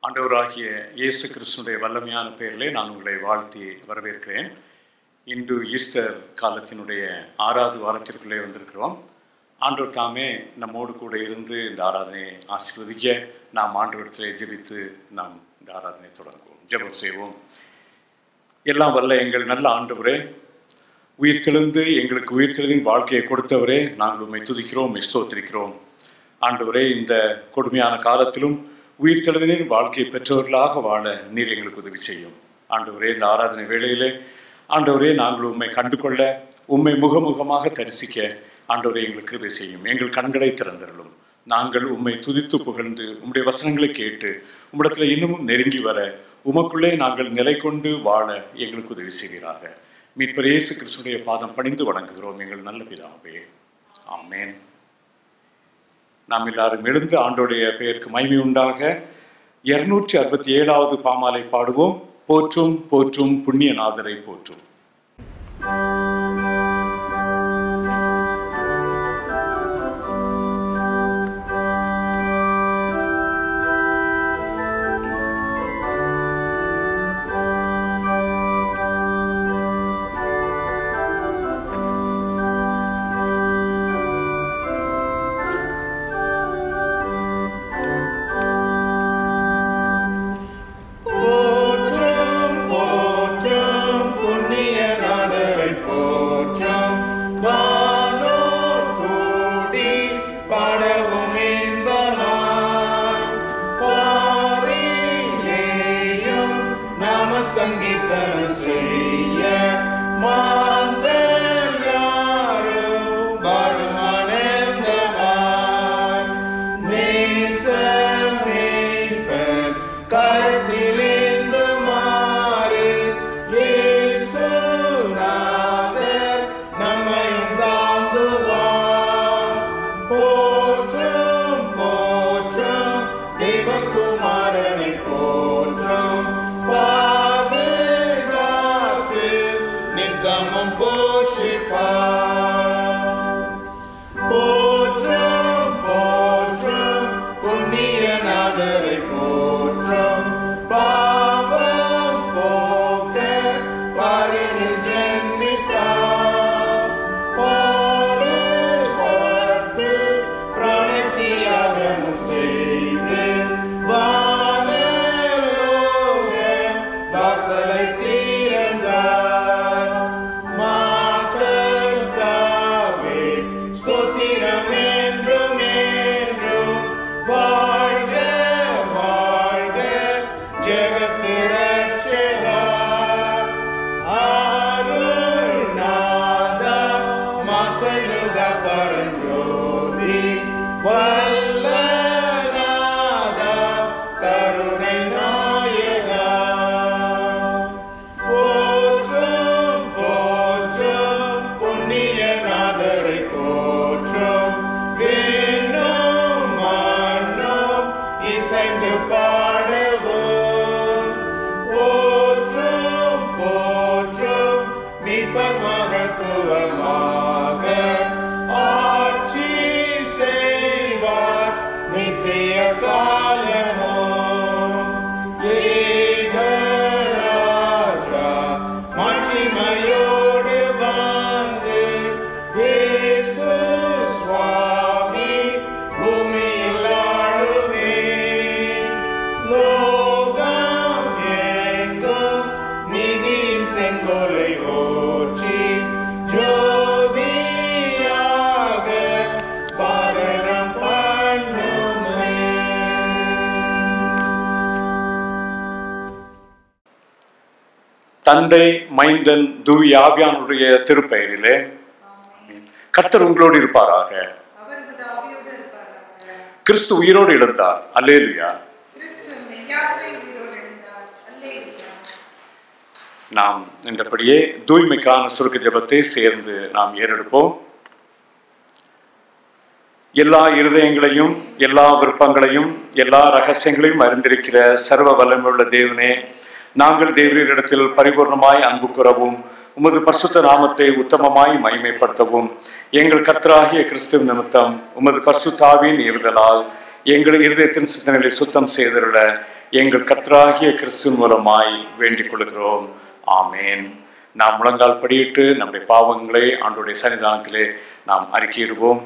ஆண்டவராகிய இயேசு கிறிஸ்துனுடைய வல்லமையான பெயரிலே நான் உங்களை வாழ்த்தி வரவேற்கிறேன் இன்று ஈஸ்டர் காலத்தினுடைய ஆறாவது வாரத்திற்குள்ளே வந்திருக்கிறோம் ஆண்டவர் தாமே நம்மோடு கூட இருந்து இந்த ஆராதனையை ஆசீர்வதிக்க நாம் ஆண்டவரத்திலே ஜெபித்து நாம் இந்த ஆராதனை தொடங்குவோம் ஜெபம் செய்வோம் எல்லாம் வல்ல எங்கள் நல்ல ஆண்டவரே உயிர்த்தெழுந்து எங்களுக்கு உயிர்த்தெழுதின் வாழ்க்கையை கொடுத்தவரே நாங்கள் உண்மை துதிக்கிறோம் உம்மை ஸ்தோத்திரிக்கிறோம் ஆண்டவரே இந்த கொடுமையான காலத்திலும் உயிர்த்தெழுதினின் வாழ்க்கையை பெற்றவர்களாக வாழ நீர் எங்களுக்கு உதவி செய்யும் ஆண்டவரே இந்த ஆராதனை வேளையிலே ஆண்டவரே நாங்கள் உண்மை கண்டுகொள்ள உண்மை முகமுகமாக தரிசிக்க ஆண்டவரே எங்களுக்கு கிருபை செய்யும் எங்கள் கண்களை திறந்தருளும் நாங்கள் உம்மை துதித்து புகழ்ந்து உம்முடைய வசனங்களை கேட்டு உம்மிடத்தில் இன்னமும் நெருங்கி வர உமக்குள்ளே நாங்கள் நிலை கொண்டு வாழ எங்களுக்கு உதவி செய்கிறார்கள் மீட்பர் இயேசு கிறிஸ்துடைய பாதம் பணிந்து வணங்குகிறோம் எங்கள் நல்ல பிதாவே ஆமேன் நாம் எல்லாரும் எழுந்து ஆண்டோடைய பெயருக்கு மகிமை உண்டாக இருநூற்றி அறுபத்தி ஏழாவது பாமாலை பாடுவோம் போற்றும் போற்றும் புண்ணியநாதரை போற்றும் போற்றும் போற்றும் புண்ணியநாதரை போற்றும் வானோர் கூடி பாடவும் இன்பமாய் பாரிலேயும் நாம சங்கீதனம் செய்ய மாந்தர் யாரும் வரும் ஆனந்தமாய் நேசமேய்ப்பன் கருத்திலிருந்து மாறு இயேசுநாதர் நம்மையும் தாங்குவார் போற்றும் போற்றும் தேவகுமாரனை போற்றும் பாதுகாத்து நித்தமும் போஷிப்பார் போற்றும் போற்றும் புண்ணியநாதரை போற்றும் பாவம் போக்க பாரினில் ஜென்மித்தார் பாடுபட்டு பிராணத்தியாகமும் செய்து வானலோக வாசலை தீர்ந்தார் மாக்கள்தாவே ஸ்தோத்திரம் என்றும் என்றும் வாழ்க வாழ்க ஜெகத்து ரட்சகர் அருள்நாதா மசலுக பரஞ்சோதி வல்லநாதா கருணை நாயகா போற்றும் போற்றும் புண்ணியநாதரை போற்றும் வேணும் மண்ணும் இசைந்து பாடுவோம் போற்றும் போற்றும் மீட்பர் மகத்துவமாக ஆட்சி செய்வார் நித்திய காலமும் ஏகராஜா மாட்சிமையோடு வந்து இயேசு சுவாமி பூமியில் ஆளுமே லோகம் எங்கும் நீதியின் செங்கோலை ஓற்றி ஜோதியாக பாரணம் பண்ணுமே தந்தை மைந்தன் தூவி ஆவியானுடைய திருப்பெயரிலே கர்த்தர் உங்களோடு இருப்பாராக அவரது ஆவியோடு இருப்பாராக கிறிஸ்து உயிரோடு எழுந்தார் அல்லேலுயா கிறிஸ்து மெய்யாகவே உயிரோடு எழுந்தார் அல்லேலூயா நாம் என்றபடியே தூய்மைக்கான சுருக்க ஜெபத்தை சேர்ந்து நாம் ஏறெடுப்போம் எல்லா இருதயங்களையும் எல்லா விருப்பங்களையும் எல்லா ரகசியங்களையும் அறிந்திருக்கிற சர்வ வல்லமையுள்ள தேவனே நாங்கள் தேவரீரிடத்தில் பரிபூர்ணமாய் அன்பு கூறவும் உமது பரிசுத்த நாமத்தை உத்தமமாய் மகிமைப்படுத்தவும் எங்கள் கர்த்தராகிய கிறிஸ்துவ நிமித்தம் உமது பரிசுத்தாவின் இருதலால் எங்கள் இருதயத்தின் சிந்தனைகளை சுத்தம் செய்திருள எங்கள் கர்த்தராகிய கிறிஸ்துவின் மூலமாய் வேண்டிக் கொள்கிறோம் ஆமேன் நாம் முழங்கால் படியிட்டு நம்முடைய பாவங்களை ஆண்டுடைய சன்னிதானத்திலே நாம் அறிக்கையிடுவோம்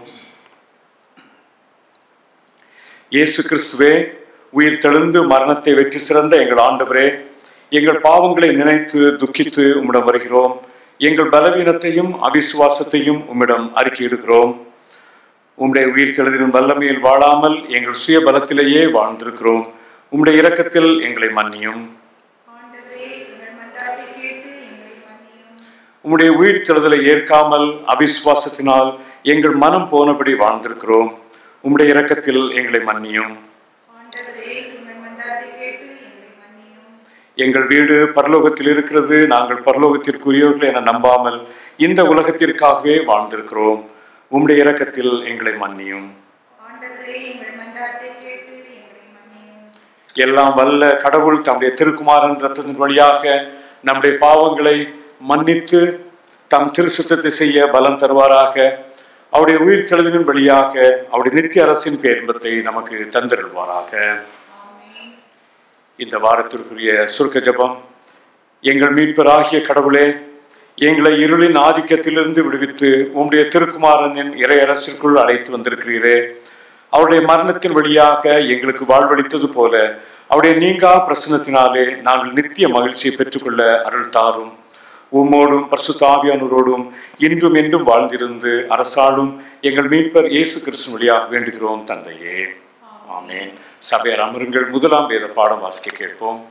இயேசு கிறிஸ்துவே உயிர் தெழுந்து மரணத்தை வெற்றி சிறந்த எங்கள் ஆண்டவரே எங்கள் பாவங்களை நினைத்து துக்கித்து உம்மிடம் வருகிறோம் எங்கள் பலவீனத்தையும் அவிசுவாசத்தையும் உம்மிடம் அறிக்கையிடுகிறோம் உம்முடைய உயிர் தெழுதின் வல்லமையில் வாழாமல் எங்கள் சுய பலத்திலேயே வாழ்ந்திருக்கிறோம் உம்முடைய இரக்கத்தில் எங்களை மன்னியும் ஆண்டவரே எங்கள் மன்றாட்டை கேட்டு எங்களை மன்னியும் உம்முடைய உயிர் தெழுதலை ஏற்காமல் அவிசுவாசத்தினால் எங்கள் மனம் போனபடி வாழ்ந்திருக்கிறோம் உம்முடைய இரக்கத்தில் எங்களை மன்னியும் ஆண்டவரே எங்கள் மன்றாட்டை கேட்டு எங்களை மன்னியும் எங்கள் வீடு பரலோகத்தில் இருக்கிறது நாங்கள் பரலோகத்திற்குரியவர்கள் என நம்பாமல் இந்த உலகத்திற்காகவே வாழ்ந்திருக்கிறோம் உம்முடைய இரக்கத்தில் எங்களை மன்னியும் ஆண்டவரே எங்கள் மன்றாட்டை கேட்டு எங்களை மன்னியும் எல்லாம் வல்ல கடவுள் தம்முடைய திருக்குமாரன் ரத்தத்தின் வழியாக நம்முடைய பாவங்களை மன்னித்து தம் திருசுத்தத்தை செய்ய பலம் தருவாராக அவருடைய உயிர் தெழுதின் வழியாக அவருடைய நித்திய அரசின் பேரின்பத்தை நமக்கு தந்திருவாராக ஆமென் இந்த வாரத்திற்குரிய சுருக்க ஜெபம் எங்கள் மீட்பராகிய கடவுளே எங்களை இருளின் ஆதிக்கத்திலிருந்து விடுவித்து உம்முடைய திருக்குமாரனின் இறையரசிற்குள் அழைத்து வந்திருக்கிறீரே அவருடைய மரணத்தின் வழியாக எங்களுக்கு வாழ்வளித்தது போல அவருடைய நீங்கா பிரசனத்தினாலே நாங்கள் நித்திய மகிழ்ச்சியை பெற்றுக்கொள்ள அருள் தாரும் உம்மோடும் பரிசுத்தாவியானோரோடும் இன்றும் என்றும் வாழ்ந்திருந்து அரசாளும் எங்கள் மீட்பர் இயேசு கிறிஸ்து வழியாக வேண்டுகிறோம் தந்தையே ஆமென் சபையார் அமருங்கள் முதலாம் வேத பாடம் வாசிக்க கேட்போம்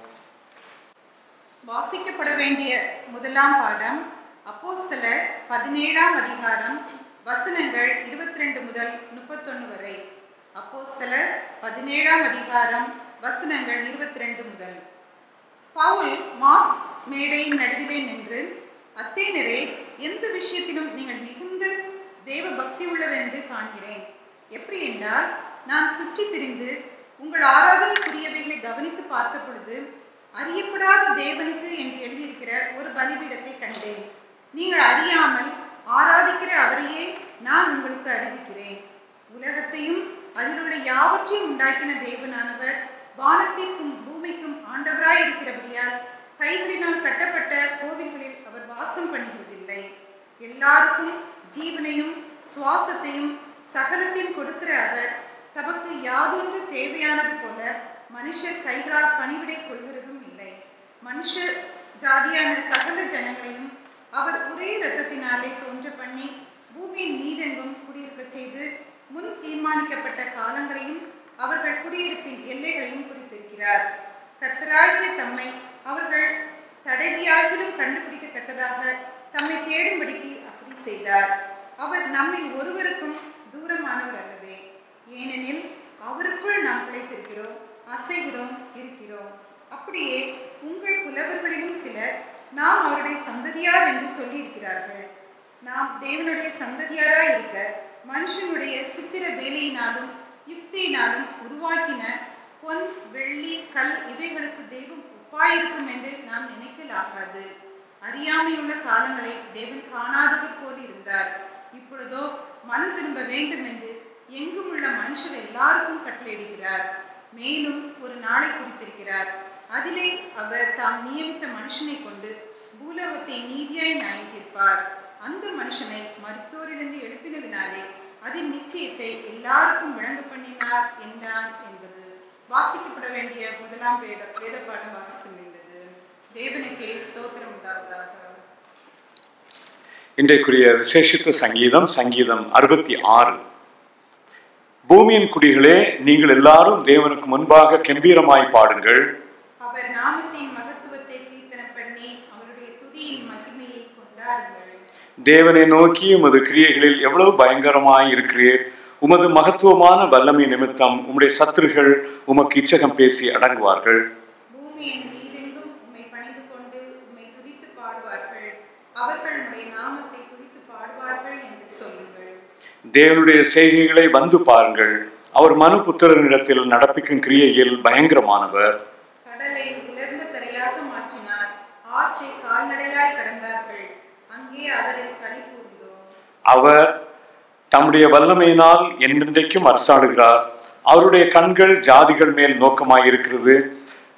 வாசிக்கப்பட வேண்டிய முதலாம் பாடம் அப்போஸ்தலர் பதினேழாம் அதிகாரம் வசனங்கள் இருபத்தி ரெண்டு முதல் முப்பத்தொன்னு வரை அப்போஸ்தலர் பதினேழாம் அதிகாரம் வசனங்கள் இருபத்தி ரெண்டு முதல் பவுல் மார்க்ஸ் மேடையின் நடுவிலே நின்று அத்தேனரே எந்த விஷயத்திலும் நீங்கள் மிகுந்த தேவ பக்தி உள்ளவர் என்று காண்கிறேன் எப்படி என்றால் நான் சுற்றி திரிந்து உங்கள் ஆராதனைக்குரியவைகளை கவனித்து பார்த்த பொழுது அறியப்படாத தேவனுக்கு என்று எழுதியிருக்கிற ஒரு பலிபீடத்தை கண்டேன் நீங்கள் அறியாமல் ஆராதிக்கிற அவரையே நான் உங்களுக்கு அறிவிக்கிறேன் உலகத்தையும் அதில் உள்ள யாவற்றையும் உண்டாக்கின தேவனானவர் வானத்திற்கும் பூமிக்கும் ஆண்டவராய் இருக்கிறபடியால் கைகளினால் கட்டப்பட்ட கோவில்களில் அவர் வாசம் பண்ணுவதில்லை எல்லாருக்கும் ஜீவனையும் சுவாசத்தையும் சகலத்தையும் கொடுக்கிற அவர் தமக்கு யாதொன்று தேவையானது போல மனுஷர் கைகளால் பணிவிடை கொள்கிறதும் இல்லை மனுஷர் ஜாதியான சகல ஜனங்களையும் அவர் ஒரே இரத்தத்தினாலே தோன்ற பண்ணி பூமியின் மீதெங்கும் குடியிருக்கச் செய்து முன் தீர்மானிக்கப்பட்ட காலங்களையும் அவர்கள் குடியிருப்பின் எல்லைகளையும் குறித்திருக்கிறார் கர்த்தராகிய தம்மை அவர்கள் தடவியாகிலும் கண்டுபிடிக்கத்தக்கதாக தம்மை தேடும்படிக்கு அப்படி செய்தார் அவர் நம்மில் ஒருவருக்கும் தூரமானவர் அல்லவே ஏனெனில் அவருக்குள் நாம் பிழைத்திருக்கிறோம் அசைகிறோம் இருக்கிறோம் அப்படியே உங்கள் புலவர்களிலும் சிலர் நாம் அவருடைய சந்ததியார் என்று சொல்லியிருக்கிறார்கள் நாம் தேவனுடைய சந்ததியாராய் இருக்க மனுஷனுடைய சித்திர வேலையினாலும் யுக்தியினாலும் உருவாக்கின பொன் வெள்ளி கல் இவைகளுக்கு தெய்வம் ஒப்பாயிருக்கும் என்று நாம் நினைக்கலாகாது அறியாமையுள்ள காலங்களை தேவன் காணாதவர் போல் இருந்தார் இப்பொழுதோ மனம் திரும்ப வேண்டும் என்று எங்கும் உள்ள மனுஷர் எல்லாருக்கும் கட்டளையிடுகிறார் மேலும் ஒரு நாளை குறித்திருக்கிறார் அதிலே அவர் தாம் நியமித்த மனுஷனை கொண்டு பூலோகத்தை நீதியாய் நியாயம் தீர்ப்பார் அந்த மனுஷனை மருத்துவரிலிருந்து எழுப்பினதினாலே அதன் நிச்சயத்தை எல்லாருக்கும் விளங்க பண்ணினார் என்றான் என்பது வாசிக்கப்பட வேண்டிய முதலாம் வேத வேத பாடம் வாசிக்க முடிந்தது தேவனுக்கே ஸ்தோத்திரம் உண்டாவதாக இன்றைக்குரிய விசேஷித்த சங்கீதம் சங்கீதம் அறுபத்தி ஆறு பூமியின் குடிகளே நீங்கள் எல்லாரும் தேவனுக்கு முன்பாக கம்பீரமாய் பாடுங்கள் அவர் நாமத்தின் மகத்துவத்தை கீர்த்தனம் பண்ணி அவருடைய துதியின் மகிமையை கொண்டாடுங்கள் தேவனை நோக்கி உமது கிரியைகளில் எவ்வளவு பயங்கரமாய் இருக்கிறீர் உமது மகத்துவமான வல்லமை நிமித்தம் உம்முடைய சத்துருகள் உமக்கு இச்சகம் பேசி அடங்குவார்கள் பூமியின் மீதெங்கும் உம்மை பணிந்து கொண்டு உம்மை துதித்து பாடுவார்கள் அவர்கள் உம்முடைய நாமத்தை துதித்து பாடுவார்கள் என்று சொல்லுங்கள் தேவனுடைய செய்கைகளை வந்து பாருங்கள் அவர் மனு புத்திரனிடத்தில் நடப்பிக்கும் கிரியையில் பயங்கரமானவர் கடலை உலர்ந்த தரையாக மாற்றினார் ஆற்றை கால்நடையாய் கடந்தார்கள் அங்கே அவரில் களி கூர்ந்தோம் அவர் தம்முடைய வல்லமையினால் என்றென்றைக்கும் அரசாடுகிறார் அவருடைய கண்கள் ஜாதிகள் மேல் நோக்கமாய் இருக்கிறது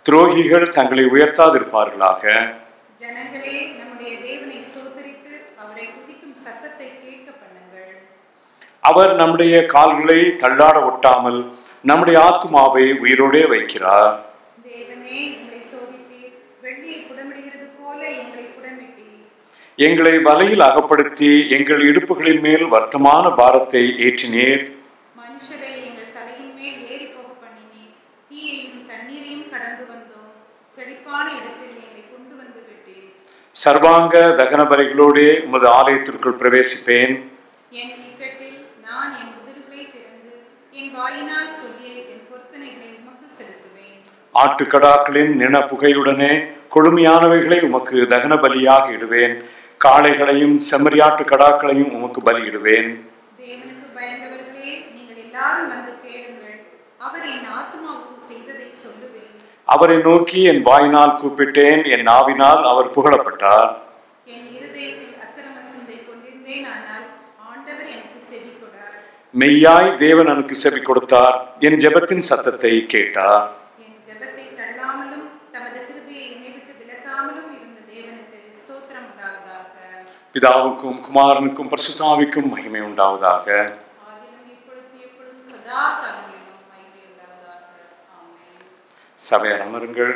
துரோகிகள் தங்களை உயர்த்தாதிருப்பார்களாக ஜனங்களே நம்முடைய தேவனை ஸ்தோத்தரித்து அவரை துதிக்கும் சத்தத்தை கேட்க பண்ணுங்கள் அவர் நம்முடைய கால்களை தள்ளாட ஒட்டாமல் நம்முடைய ஆத்மாவை உயிரோடே வைக்கிறார் தேவனே எங்களை சோதித்தீர் வெள்ளியை புடமிடுகிறது போல எங்களை புடமிட்டீர் எங்களை வலையில் அகப்படுத்தி எங்கள் இடுப்புகளின் மேல் வர்த்தமான பாரத்தை ஏற்றினீர் மனுஷரை எங்கள் தலையின் மேல் ஏறி போக பண்ணினீர் தீயையும் தண்ணீரையும் கடந்து வந்தோம் செழிப்பான இடத்தில் எங்களை கொண்டு வந்து விட்டீர் சர்வாங்க தகன பலிகளோடே உமது ஆலயத்திற்குள் பிரவேசிப்பேன் என் இக்கட்டில் நான் என் உதடுகளை திறந்து என் வாயினால் சொல்லிய என் பொருத்தனைகளை உமக்கு செலுத்துவேன் ஆட்டுக்கடாக்களின் நின புகையுடனே கொழுமையானவைகளை உமக்கு தகன பலியாக இடுவேன் காளைகளையும் செம்மறியாட்டு கடாக்களையும் உமக்கு பலியிடுவேன் தேவனுக்கு பயந்தவர்களே நீங்கள் எல்லாரும் வந்து கேளுங்கள் அவர் என் ஆத்மாவுக்கு செய்ததை சொல்லுவேன் அவரை நோக்கி என் வாயினால் கூப்பிட்டேன் என் நாவினால் அவர் புகழப்பட்டார் என் இருதயத்தில் அக்கிரம சிந்தை கொண்டிருந்தேன் ஆனால் ஆண்டவர் எனக்கு செவி கொடார் மெய்யாய் தேவன் எனக்கு செவி கொடுத்தார் என் ஜெபத்தின் சத்தத்தை கேட்டார் என் ஜெபத்தை தள்ளாமலும் தமது கிருபையை என்னை விட்டு விலக்காமலும் இருந்த தேவனுக்கு ஸ்தோத்திரம் உண்டாவதாக பிதாவுக்கும் குமாரனுக்கும் பரிசுத்தாவிக்கும் மகிமை உண்டாவதாக ஆதிலும் இப்பொழுதும் எப்பொழுதும் சதா காலங்களிலும் மகிமை உண்டாவதாக ஆமென் சபையார் அமருங்கள்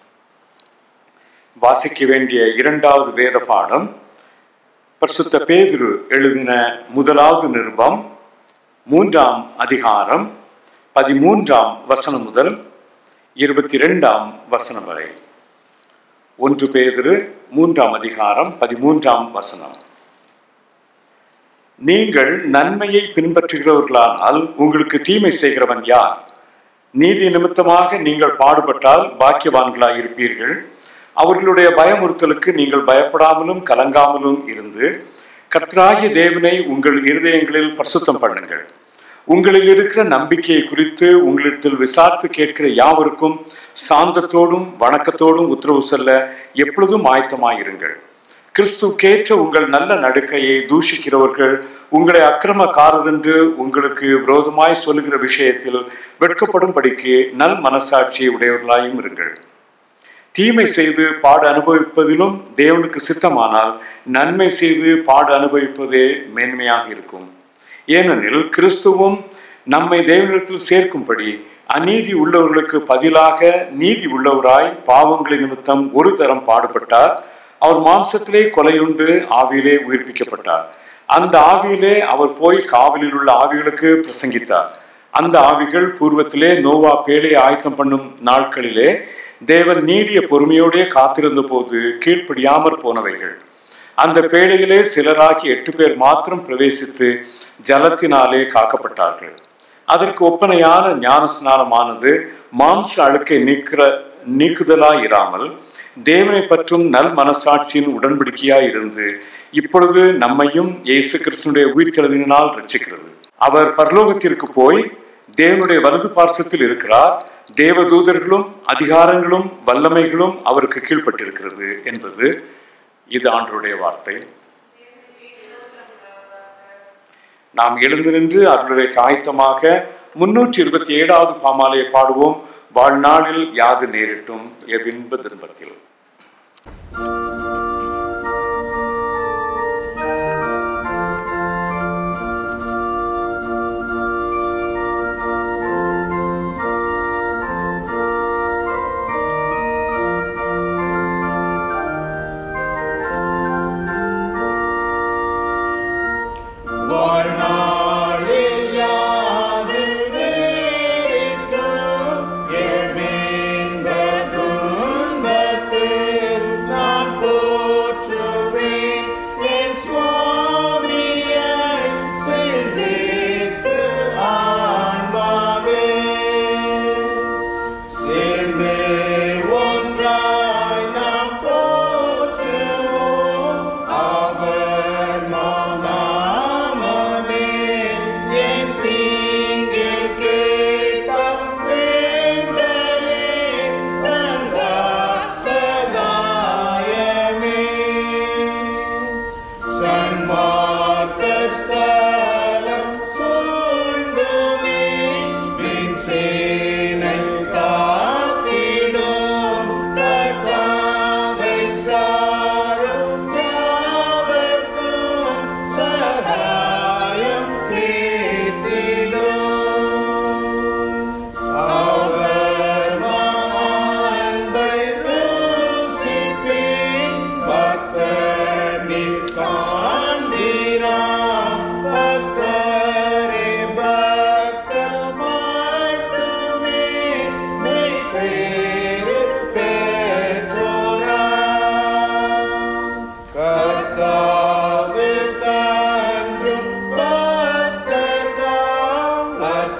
வாசிக்க வேண்டிய இரண்டாவது வேத பாடம் பரிசுத்த பேதுரு எழுதின முதலாவது நிருபம் மூன்றாம் அதிகாரம் பதிமூன்றாம் வசனம் முதல் இருபத்தி ரெண்டாம் வசனம் வரை ஒன்று பேதுரு மூன்றாம் அதிகாரம் பதிமூன்றாம் வசனம் நீங்கள் நன்மையை பின்பற்றுகிறவர்களானால் உங்களுக்கு தீமை செய்கிறவன் யார் நீதி நிமித்தமாக நீங்கள் பாடுபட்டால் பாக்கியவான்களாய் இருப்பீர்கள் அவர்களுடைய பயமுறுத்தலுக்கு நீங்கள் பயப்படாமலும் கலங்காமலும் இருந்து கர்த்தராகிய தேவனை உங்கள் இருதயங்களில் பிரசுத்தம் பண்ணுங்கள் உங்களில் இருக்கிற நம்பிக்கையை குறித்து உங்களிடத்தில் விசாரித்து கேட்கிற யாவருக்கும் சாந்தத்தோடும் வணக்கத்தோடும் உத்தரவு சொல்ல எப்பொழுதும் ஆயத்தமாயிருங்கள் கிறிஸ்துக்கேற்ற உங்கள் நல்ல நடுக்கையை தூஷிக்கிறவர்கள் உங்களை அக்கிரமக்காரர் என்று உங்களுக்கு விரோதமாய் சொல்லுகிற விஷயத்தில் வெட்கப்படும்படிக்கு நல் மனசாட்சியை உடையவர்களாயும் இருங்கள் தீமை செய்து பாடு அனுபவிப்பதிலும் தேவனுக்கு சித்தமானால் நன்மை செய்து பாடு அனுபவிப்பதே மேன்மையாக இருக்கும் ஏனெனில் கிறிஸ்துவும் நம்மை தேவனிடத்தில் சேர்க்கும்படி அநீதி உள்ளவர்களுக்கு பதிலாக நீதி உள்ளவராய் பாவங்களின் நிமித்தம் ஒரு தரம் பாடுபட்டார் அவர் மாம்சத்திலே கொலையுண்டு ஆவியிலே உயிர்ப்பிக்கப்பட்டார் அந்த ஆவியிலே அவர் போய் காவலில் உள்ள ஆவிகளுக்கு பிரசங்கித்தார் அந்த ஆவிகள் பூர்வத்திலே நோவா பேழையை ஆயத்தம் பண்ணும் நாட்களிலே தேவன் நீடிய பொறுமையோடே காத்திருந்த போது கீழ்ப்படியாமற் போனவைகள் அந்த பேழையிலே சிலராகி எட்டு பேர் மாத்திரம் பிரவேசித்து ஜலத்தினாலே காக்கப்பட்டார்கள் அதற்கு ஒப்பனையான ஞான ஸ்நானமானது மாம்ச அழுக்கை நீக்கிற நீக்குதலாய் இராமல் தேவனை பற்றும் நல் மனசாட்சியின் உடன்படிக்கையாய் இருந்து இப்பொழுது நம்மையும் இயேசு கிறிஸ்துனுடைய உயிர்த்தெழுதினால் ரட்சிக்கிறது அவர் பரலோகத்திற்கு போய் தேவனுடைய வலது பார்சத்தில் இருக்கிறார் தேவதூதர்களும் அதிகாரங்களும் வல்லமைகளும் அவருக்கு கீழ்ப்பட்டிருக்கிறது என்பது இது ஆண்டருடைய வார்த்தை நாம் எழுந்து நின்று அருளுரை ஆயத்தமாக முன்னூற்றி இருபத்தி ஏழாவது பாமாலையை பாடுவோம் வாழ்நாளில் யாது நேரிட்டும் எவ்வின்ப திரும்பத்தில் வாழ்நாளில் யாது நேரிட்டும் எவ்வின்ப துன்பத்தில் நான் போய்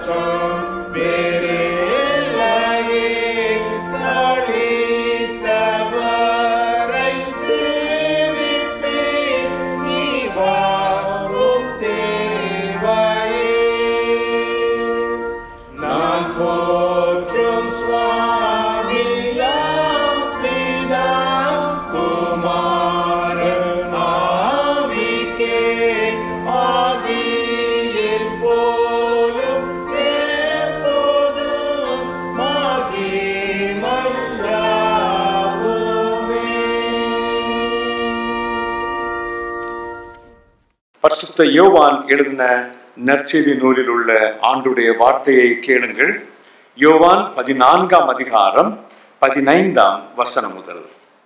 மாற்றம் வேறில்லையே கழித்தவரை சேவிப்பேன் இவாரும் தேவையே நான் போற்றும் சுவாமியாம் பிதா குமாரன் ஆவிக்கே ஆதியில் போலும் எப்போதும் மகிமையாவுமே பரிசுத்த யோவான் எழுதின நற்செய்தி நூலில் உள்ள ஆண்டுடைய வார்த்தையை கேளுங்கள் யோவான் பதினான்காம் அதிகாரம் பதினைந்தாம் வசனம் முதல்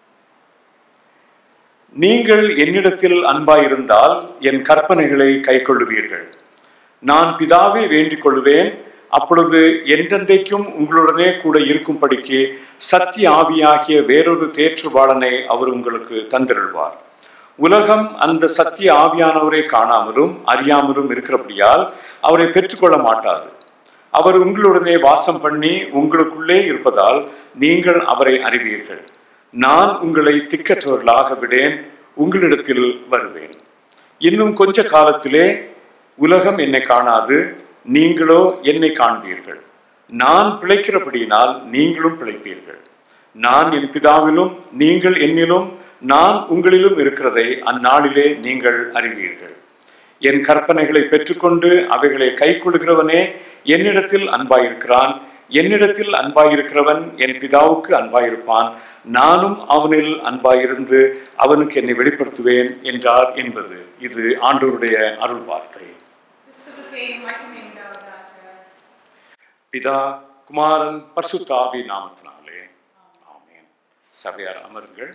நீங்கள் என்னிடத்தில் அன்பாயிருந்தால் என் கற்பனைகளை கைக்கொள்ளுவீர்கள் நான் பிதாவை வேண்டிக் கொள்வேன் அப்பொழுது என்றென்றைக்கும் உங்களுடனே கூட இருக்கும்படிக்கு சத்திய ஆவியாகிய வேறொரு தேற்றுவாளனை அவர் உங்களுக்கு தந்திருள்வார் உலகம் அந்த சத்திய ஆவியானவரை காணாமலும் அறியாமலும் இருக்கிறபடியால் அவரை பெற்றுக்கொள்ள மாட்டாது அவர் உங்களுடனே வாசம் பண்ணி உங்களுக்குள்ளே இருப்பதால் நீங்கள் அவரை அறிவீர்கள் நான் உங்களை திக்கற்றவர்களாக விடேன் உங்களிடத்தில் வருவேன் இன்னும் கொஞ்ச காலத்திலே உலகம் என்னை காணாது நீங்களோ என்னை காண்பீர்கள் நான் பிழைக்கிறபடியினால் நீங்களும் பிழைப்பீர்கள் நான் என் பிதாவிலும் நீங்கள் என்னிலும் நான் உங்களிலும் இருக்கிறதை அந்நாளிலே நீங்கள் அறிவீர்கள் என் கற்பனைகளை பெற்றுக்கொண்டு அவைகளை கைக்கொள்கிறவனே என்னிடத்தில் அன்பாயிருக்கிறான் என்னிடத்தில் அன்பாயிருக்கிறவன் என் பிதாவுக்கு அன்பாயிருப்பான் நானும் அவனில் அன்பாயிருந்து அவனுக்கு என்னை வெளிப்படுத்துவேன் என்றார் என்பது இது ஆண்டவருடைய அருள் வார்த்தை கிறிஸ்துவுக்கே மகிமை உண்டாவதாக பிதா குமாரன் பரிசுத்தாவி நாமத்தினாலே ஆமென் சபையார் அமருங்கள்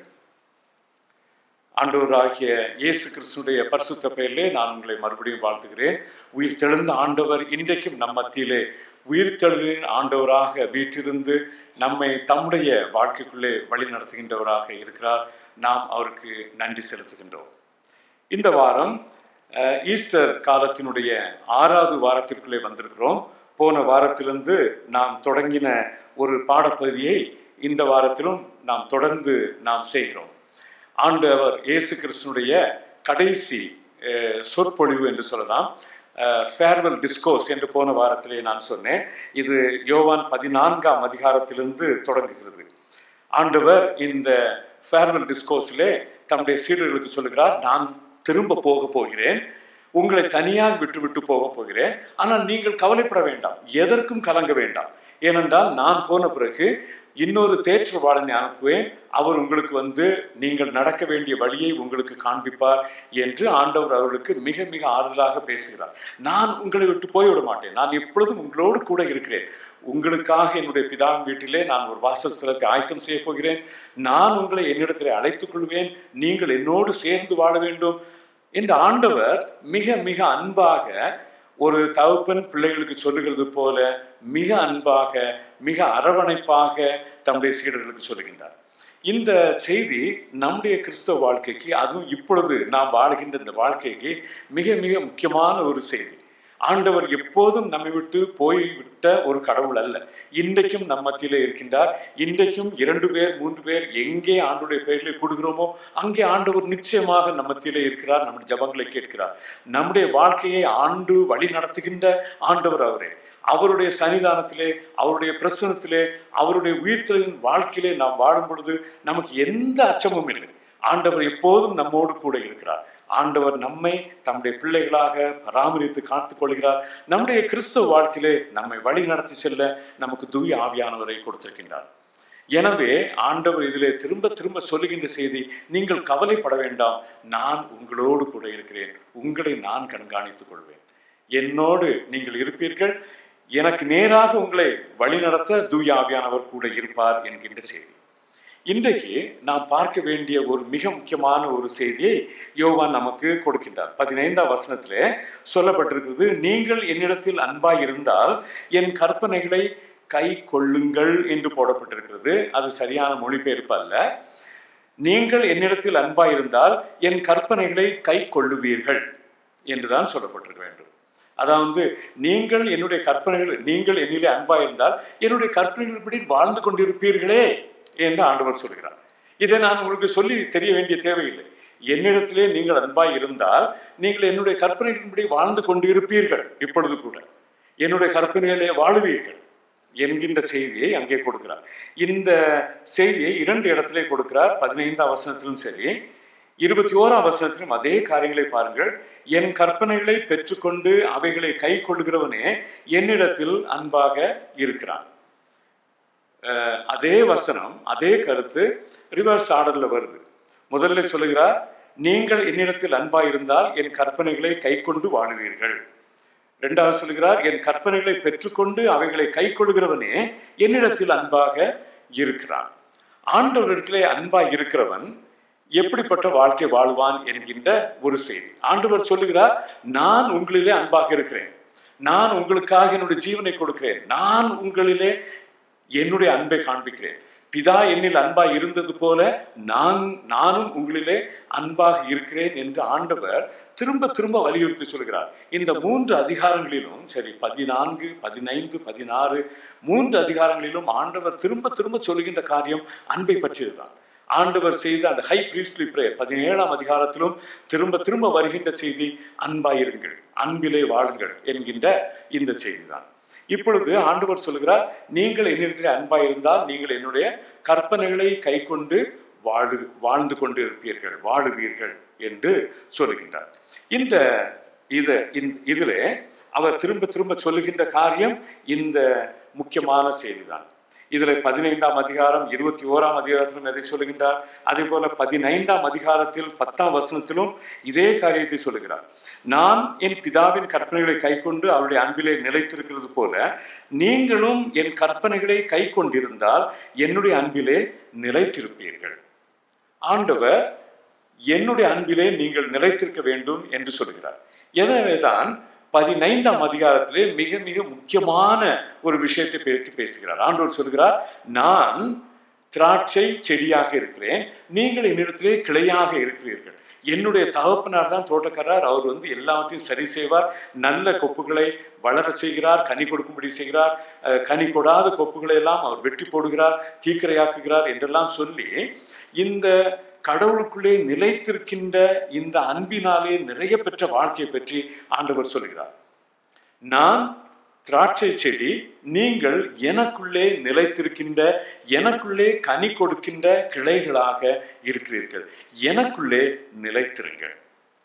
ஆண்டவராகிய இயேசு கிறிஸ்துடைய பரிசுத்த பெயரிலே நான் உங்களை மறுபடியும் வாழ்த்துகிறேன் உயிர் தெழுந்த ஆண்டவர் இன்றைக்கும் நம் மத்தியிலே உயிர் தெழுதலின் ஆண்டவராக வீற்றிருந்து நம்மை தம்முடைய வாழ்க்கைக்குள்ளே வழி நடத்துகின்றவராக இருக்கிறார் நாம் அவருக்கு நன்றி செலுத்துகின்றோம் இந்த வாரம் அஹ், ஈஸ்டர் காலத்தினுடைய ஆறாவது வாரத்திற்குள்ளே வந்திருக்கிறோம் போன வாரத்திலிருந்து நாம் தொடங்கின ஒரு பாடப்பகுதியை இந்த வாரத்திலும் நாம் தொடர்ந்து நாம் செய்கிறோம் ஆண்டவர் இயேசு கிறிஸ்துனுடைய கடைசி அஹ், சொற்பொழிவு என்று சொல்லலாம் ஃபேர்வெல் டிஸ்கோஸ் என்று போன வாரத்திலே நான் சொன்னேன் இது யோவான் பதினான்காம் அதிகாரத்திலிருந்து தொடங்குகிறது ஆண்டவர் இந்த ஃபேர்வெல் டிஸ்கோஸிலே தம்முடைய சீடர்களுக்கு சொல்லுகிறார் நான் திரும்ப போக போகிறேன் உங்களை தனியாக விட்டு விட்டு போக போகிறேன் ஆனால் நீங்கள் கவலைப்பட வேண்டாம் எதற்கும் கலங்க வேண்டாம் ஏனென்றால் நான் போன பிறகு இன்னொரு தேற்றவாளனை அனுப்புவேன் அவர் உங்களுக்கு வந்து நீங்கள் நடக்க வேண்டிய வழியை உங்களுக்கு காண்பிப்பார் என்று ஆண்டவர் அவர்களுக்கு மிக மிக ஆறுதலாக பேசுகிறார் நான் உங்களை விட்டு போய்விட மாட்டேன் நான் எப்பொழுதும் உங்களோடு கூட இருக்கிறேன் உங்களுக்காக என்னுடைய பிதாவின் வீட்டிலே நான் ஒரு வாசஸ்தலத்தை ஆயத்தம் செய்ய போகிறேன் நான் உங்களை என்னிடத்திலே அழைத்துக் கொள்வேன் நீங்கள் என்னோடு சேர்ந்து வாழ வேண்டும் என்று ஆண்டவர் மிக மிக அன்பாக ஒரு தகப்பன் பிள்ளைகளுக்கு சொல்லுகிறது போல மிக அன்பாக மிக அரவணைப்பாக தம்முடைய சீடர்களுக்கு சொல்லுகின்றார் இந்த செய்தி நம்முடைய கிறிஸ்தவ வாழ்க்கைக்கு அதுவும் இப்பொழுது நாம் வாழ்கின்ற இந்த வாழ்க்கைக்கு மிக மிக முக்கியமான ஒரு செய்தி ஆண்டவர் எப்போதும் நம்மை விட்டு போய்விட்ட ஒரு கடவுள் அல்ல இன்றைக்கும் நம் மத்தியிலே இருக்கின்றார் இன்றைக்கும் இரண்டு பேர் மூன்று பேர் எங்கே ஆண்டுடைய பெயரிலே கூடுகிறோமோ அங்கே ஆண்டவர் நிச்சயமாக நம் மத்தியிலே இருக்கிறார் நம்முடைய ஜபங்களை கேட்கிறார் நம்முடைய வாழ்க்கையை ஆண்டு வழி நடத்துகின்ற ஆண்டவர் அவரே அவருடைய சன்னிதானத்திலே அவருடைய பிரசனத்திலே அவருடைய உயிர்த்தலின் வாழ்க்கையிலே நாம் வாழும் பொழுது நமக்கு எந்த அச்சமும் இல்லை ஆண்டவர் எப்போதும் நம்மோடு கூட இருக்கிறார் ஆண்டவர் நம்மை தம்முடைய பிள்ளைகளாக பராமரித்து காத்துக் கொள்கிறார் நம்முடைய கிறிஸ்தவ வாழ்க்கையிலே நம்மை வழி நடத்தி செல்ல நமக்கு தூய ஆவியானவரை கொடுத்திருக்கின்றார் எனவே ஆண்டவர் இதிலே திரும்ப திரும்ப சொல்லுகின்ற செய்தி நீங்கள் கவலைப்பட வேண்டாம் நான் உங்களோடு கூட இருக்கிறேன் உங்களை நான் கண்காணித்துக் கொள்வேன் என்னோடு நீங்கள் இருப்பீர்கள் எனக்கு நேராக உங்களை வழிநடத்த தூய ஆவியானவர் கூட இருப்பார் என்கின்ற செய்தி இன்றைக்கு நாம் பார்க்க வேண்டிய ஒரு மிக முக்கியமான ஒரு செய்தியை யோவான் நமக்கு கொடுக்கின்றார் பதினைந்தாம் வசனத்திலே சொல்லப்பட்டிருக்கிறது நீங்கள் என்னிடத்தில் அன்பாய் இருந்தால் என் கற்பனைகளை கை கொள்ளுங்கள் என்று போடப்பட்டிருக்கிறது அது சரியான மொழிபெயர்ப்பு அல்ல நீங்கள் என்னிடத்தில் அன்பாய் இருந்தால் என் கற்பனைகளை கை கொள்ளுவீர்கள் என்றுதான் சொல்லப்பட்டிருக்க வேண்டும் அதாவது நீங்கள் என்னுடைய கற்பனைகள் நீங்கள் என்னிலே அன்பா இருந்தால் என்னுடைய கற்பனைகள்படி வாழ்ந்து கொண்டிருப்பீர்களே என்று ஆண்டவர் சொல்கிறார் இதை நான் உங்களுக்கு சொல்லி தெரிய வேண்டிய தேவையில்லை என்னிடத்திலே நீங்கள் அன்பாய் இருந்தால் நீங்கள் என்னுடைய கற்பனைகளின்படி வாழ்ந்து கொண்டு இருப்பீர்கள் இப்பொழுது கூட என்னுடைய கற்பனைகளே வாழுவீர்கள் என்கின்ற செய்தியை அங்கே கொடுக்கிறார் இந்த செய்தியை இரண்டு இடத்திலே கொடுக்கிறார் பதினைந்தாம் வசனத்திலும் சரி இருபத்தி ஓராம் வசனத்திலும் அதே காரியங்களை பாருங்கள் என் கற்பனைகளை பெற்றுக்கொண்டு அவைகளை கை கொள்கிறவனே என்னிடத்தில் அன்பாக இருக்கிறான் அஹ் அதே வசனம் அதே கருத்து ரிவர்ஸ் ஆர்டர்ல வருது முதல்ல சொல்லுகிறார் நீங்கள் என்னிடத்தில் அன்பாய் இருந்தால் என் கற்பனைகளை கை கொண்டு வாழுவீர்கள் இரண்டாவது சொல்கிறார் என் கற்பனைகளை பெற்றுக்கொண்டு அவைகளை கை கொள்கிறவனே என்னிடத்தில் அன்பாக இருக்கிறான் ஆண்டவரிடத்திலே அன்பாய் இருக்கிறவன் எப்படிப்பட்ட வாழ்க்கை வாழ்வான் என்கின்ற ஒரு செய்தி ஆண்டவர் சொல்லுகிறார் நான் உங்களிலே அன்பாக இருக்கிறேன் நான் உங்களுக்காக என்னுடைய ஜீவனை கொடுக்கிறேன் நான் உங்களிலே என்னுடைய அன்பை காண்பிக்கிறேன் பிதா என்னில் அன்பாய் இருந்தது போல நான் நானும் உங்களிலே அன்பாக இருக்கிறேன் என்று ஆண்டவர் திரும்ப திரும்ப வலியுறுத்தி சொல்கிறார் இந்த மூன்று அதிகாரங்களிலும் சரி பதினான்கு பதினைந்து பதினாறு மூன்று அதிகாரங்களிலும் ஆண்டவர் திரும்ப திரும்ப சொல்கின்ற காரியம் அன்பை பற்றியதுதான் ஆண்டவர் செய்த அந்த ஹை பிரீஸ்லி பிரேயர் பதினேழாம் அதிகாரத்திலும் திரும்ப திரும்ப வருகின்ற செய்தி அன்பாயிருங்கள் அன்பிலே வாழுங்கள் என்கின்ற இந்த செய்திதான் இப்பொழுது ஆண்டவர் சொல்கிறார் நீங்கள் என்னிடத்தில் அன்பாய் இருந்தால் நீங்கள் என்னுடைய கற்பனைகளை கை கொண்டு வாழு வாழ்ந்து கொண்டு இருப்பீர்கள் வாழுவீர்கள் என்று சொல்லுகின்றார் இந்த இத இந்த- இதிலே அவர் திரும்ப திரும்ப சொல்லுகின்ற காரியம் இந்த முக்கியமான செய்திதான் இதுல பதினைந்தாம் அதிகாரம் இருபத்தி ஓராம் அதிகாரத்திலும் எதை சொல்லுகின்றார் அதே போல பதினைந்தாம் அதிகாரத்தில் பத்தாம் வசனத்திலும் இதே காரியத்தை சொல்லுகிறார் நான் என் பிதாவின் கற்பனைகளை கைக்கொண்டு அவருடைய அன்பிலே நிலைத்திருக்கிறது போல நீங்களும் என் கற்பனைகளை கை கொண்டிருந்தால் என்னுடைய அன்பிலே நிலைத்திருப்பீர்கள் ஆண்டவர் என்னுடைய அன்பிலே நீங்கள் நிலைத்திருக்க வேண்டும் என்று சொல்கிறார் எனவேதான் பதினைந்தாம் அதிகாரத்திலே மிக மிக முக்கியமான ஒரு விஷயத்தை பற்றி பேசுகிறார் ஆண்டவர் சொல்கிறார் நான் திராட்சை செடியாக இருக்கிறேன் நீங்கள் என்னிடத்திலே கிளையாக இருக்கிறீர்கள் என்னுடைய தகப்பனார் தான் தோட்டக்காரர் அவர் வந்து எல்லாவற்றையும் சரி செய்வார் நல்ல கொப்புகளை வளர செய்கிறார் கனி கொடுக்கும்படி செய்கிறார் அஹ், கனி கொடாத கொப்புகளை எல்லாம் அவர் வெட்டி போடுகிறார் தீக்கிரையாக்குகிறார் என்றெல்லாம் சொல்லி இந்த கடவுளுக்குள்ளே நிலைத்திருக்கின்ற இந்த அன்பினாலே நிறைய பெற்ற வாழ்க்கையை பற்றி ஆண்டவர் சொல்கிறார் நான் திராட்சை செடி நீங்கள் எனக்குள்ளே நிலைத்திருக்கின்ற எனக்குள்ளே கனி கொடுக்கின்ற கிளைகளாக இருக்கிறீர்கள் எனக்குள்ளே நிலைத்திருங்கள்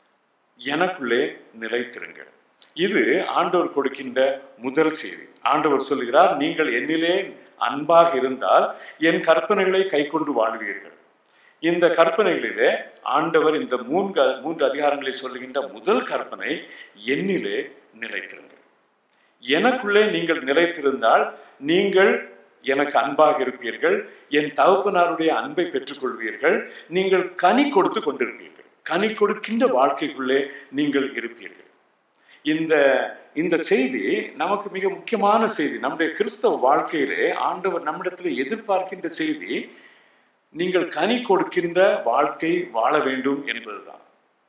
எனக்குள்ளே நிலைத்திருங்கள் இது ஆண்டவர் கொடுக்கின்ற முதல் செய்தி ஆண்டவர் சொல்கிறார் நீங்கள் என்னிலே அன்பாக இருந்தால் என் கற்பனைகளை கைக்கொண்டு வாழ்வீர்கள் இந்த கற்பனைகளிலே ஆண்டவர் இந்த மூன்று மூன்று அதிகாரங்களை சொல்லுகின்ற முதல் கற்பனை என்னிலே நிலைத்திருங்கள் எனக்குள்ளே நீங்கள் நிலைத்திருந்தால் நீங்கள் எனக்கு அன்பாக இருப்பீர்கள் என் தகப்பனாருடைய அன்பை பெற்றுக்கொள்வீர்கள் நீங்கள் கனி கொடுத்து கொண்டிருப்பீர்கள் கனி கொடுக்கின்ற வாழ்க்கைக்குள்ளே நீங்கள் இருப்பீர்கள் இந்த இந்த செய்தி நமக்கு மிக முக்கியமான செய்தி நம்முடைய கிறிஸ்தவ வாழ்க்கையிலே ஆண்டவர் நம்மிடத்தில் எதிர்பார்க்கின்ற செய்தி நீங்கள் கனி கொடுக்கின்ற வாழ்க்கை வாழ வேண்டும் என்பதுதான்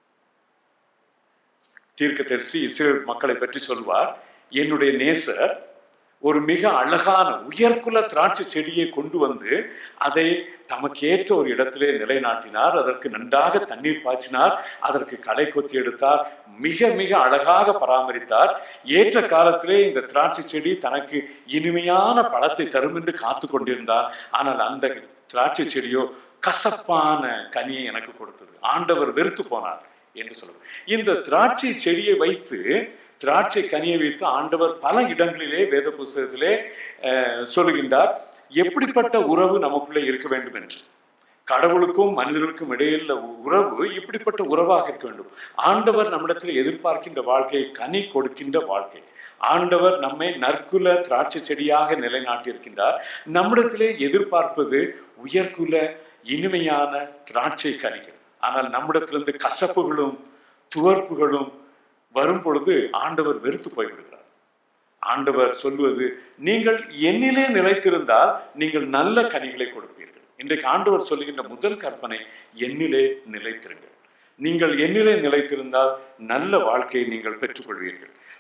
தீர்க்கதரிசி இஸ்ரேல் மக்களை பற்றி சொல்வார் என்னுடைய நேசர் ஒரு மிக அழகான உயர்குல திராட்சை செடியை கொண்டு வந்து அதை தமக்கேற்ற ஒரு இடத்திலே நிலைநாட்டினார் அதற்கு நன்றாக தண்ணீர் பாய்ச்சினார் அதற்கு களை கொத்தி எடுத்தார் மிக மிக அழகாக பராமரித்தார் ஏற்ற காலத்திலே இந்த திராட்சை செடி தனக்கு இனிமையான பழத்தை தரும் என்று காத்து கொண்டிருந்தார் ஆனால் அந்த திராட்சை செடியோ கசப்பான கனியை எனக்கு கொடுத்தது ஆண்டவர் வெறுத்து போனார் என்று சொல்லுவார் இந்த திராட்சை செடியை வைத்து திராட்சை கனியை வைத்து ஆண்டவர் பல இடங்களிலே வேத புஸ்தகத்திலே அஹ், சொல்லுகின்றார் எப்படிப்பட்ட உறவு நமக்குள்ளே இருக்க வேண்டும் என்று கடவுளுக்கும் மனிதர்களுக்கும் இடையில உறவு இப்படிப்பட்ட உறவாக இருக்க வேண்டும் ஆண்டவர் நம்மிடத்தில் எதிர்பார்க்கின்ற வாழ்க்கை கனி கொடுக்கின்ற வாழ்க்கை ஆண்டவர் நம்மை நற்குல திராட்சை செடியாக நிலைநாட்டியிருக்கின்றார் நம்மிடத்திலே எதிர்பார்ப்பது உயர்குல இனிமையான திராட்சை கனிகள் ஆனால் நம்மிடத்திலிருந்து கசப்புகளும் துவர்ப்புகளும் வரும் பொழுது ஆண்டவர் வெறுத்து போய்விடுகிறார் ஆண்டவர் சொல்லுவது நீங்கள் என்னிலே நிலைத்திருந்தால் நீங்கள் நல்ல கனிகளை கொடுப்பீர்கள் இன்றைக்கு ஆண்டவர் சொல்லுகின்ற முதல் கற்பனை என்னிலே நிலைத்திருங்கள் நீங்கள் என்னிலே நிலைத்திருந்தால் நல்ல வாழ்க்கையை நீங்கள் பெற்றுக்கொள்வீர்கள்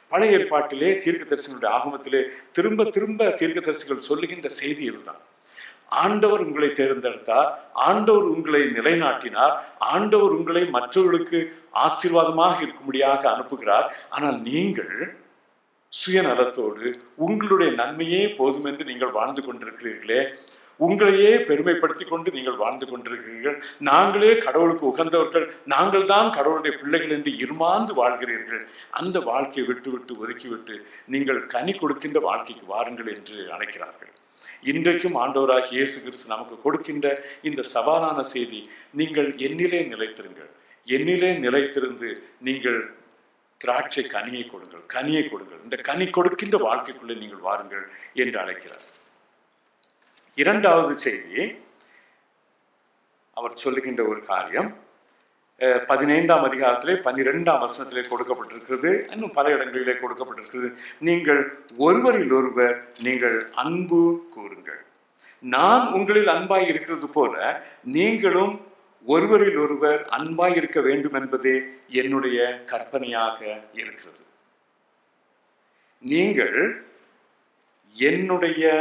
பழைய ஏற்பாட்டிலே தீர்க்கதரிசிகளுடைய ஆகமத்திலே திரும்ப திரும்ப தீர்க்கதரிசிகள் சொல்லுகின்ற செய்தி இதுதான் ஆண்டவர் உங்களை தேர்ந்தெடுத்தார் ஆண்டவர் உங்களை நிலைநாட்டினார் ஆண்டவர் உங்களை மற்றவர்களுக்கு ஆசீர்வாதமாக இருக்கும்படியாக அனுப்புகிறார் ஆனால் நீங்கள் சுயநலத்தோடு உங்களுடைய நன்மையே போதும் என்று நீங்கள் வாழ்ந்து கொண்டிருக்கிறீர்களே உங்களையே பெருமைப்படுத்தி கொண்டு நீங்கள் வாழ்ந்து கொண்டிருக்கிறீர்கள் நாங்களே கடவுளுக்கு உகந்தவர்கள் நாங்கள் தான் கடவுளுடைய பிள்ளைகள் என்று இருமாந்து வாழ்கிறீர்கள் அந்த வாழ்க்கையை விட்டு விட்டு ஒதுக்கிவிட்டு நீங்கள் கனி கொடுக்கின்ற வாழ்க்கைக்கு வாருங்கள் என்று அழைக்கிறார்கள் இன்றைக்கும் ஆண்டவராக இயேசு கிறிஸ்து நமக்கு கொடுக்கின்ற இந்த சவாலான செய்தி நீங்கள் என்னிலே நிலைத்திருங்கள் என்னிலே நிலைத்திருந்து நீங்கள் திராட்சை கனியை கொடுங்கள் கனியை கொடுங்கள் இந்த கனி கொடுக்கின்ற வாழ்க்கைக்குள்ளே நீங்கள் வாருங்கள் என்று அழைக்கிறார் இரண்டாவது செய்தி அவர் சொல்லுகின்ற ஒரு காரியம் அஹ், பதினைந்தாம் அதிகாரத்திலே பன்னிரெண்டாம் வசனத்திலே கொடுக்கப்பட்டிருக்கிறது இன்னும் பல இடங்களிலே கொடுக்கப்பட்டிருக்கிறது நீங்கள் ஒருவரில் ஒருவர் நீங்கள் அன்பு கூறுங்கள் நான் உங்களில் அன்பாய் இருக்கிறது போல நீங்களும் ஒருவரில் ஒருவர் அன்பாய் இருக்க வேண்டும் என்பதே என்னுடைய கற்பனையாக இருக்கிறது நீங்கள் என்னுடைய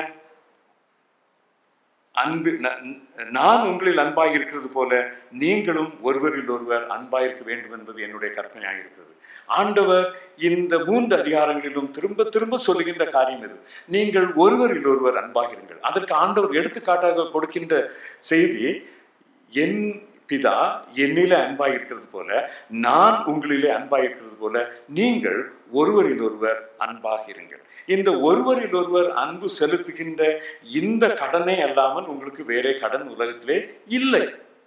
அன்பு ந- நான் உங்களில் அன்பாய் இருக்கிறது போல நீங்களும் ஒருவரில் ஒருவர் அன்பாய் இருக்க வேண்டும் என்பது என்னுடைய கற்பனையாக இருக்கிறது ஆண்டவர் இந்த மூன்று அதிகாரங்களிலும் திரும்ப திரும்ப சொல்லுகின்ற காரியம் இது நீங்கள் ஒருவரில் ஒருவர் அன்பாக இருங்கள் அதற்கு ஆண்டவர் எடுத்துக்காட்டாக கொடுக்கின்ற செய்தி என் பிதா என்னிலே அன்பாய் இருக்கிறது போல நான் உங்களிலே அன்பாய் இருக்கிறது போல நீங்கள் ஒருவரில் ஒருவர் அன்பாக இருங்கள் இந்த ஒருவரில் ஒருவர் அன்பு செலுத்துகின்ற இந்த கடனே அல்லாமல் உங்களுக்கு வேறே கடன் உலகத்திலே இல்லை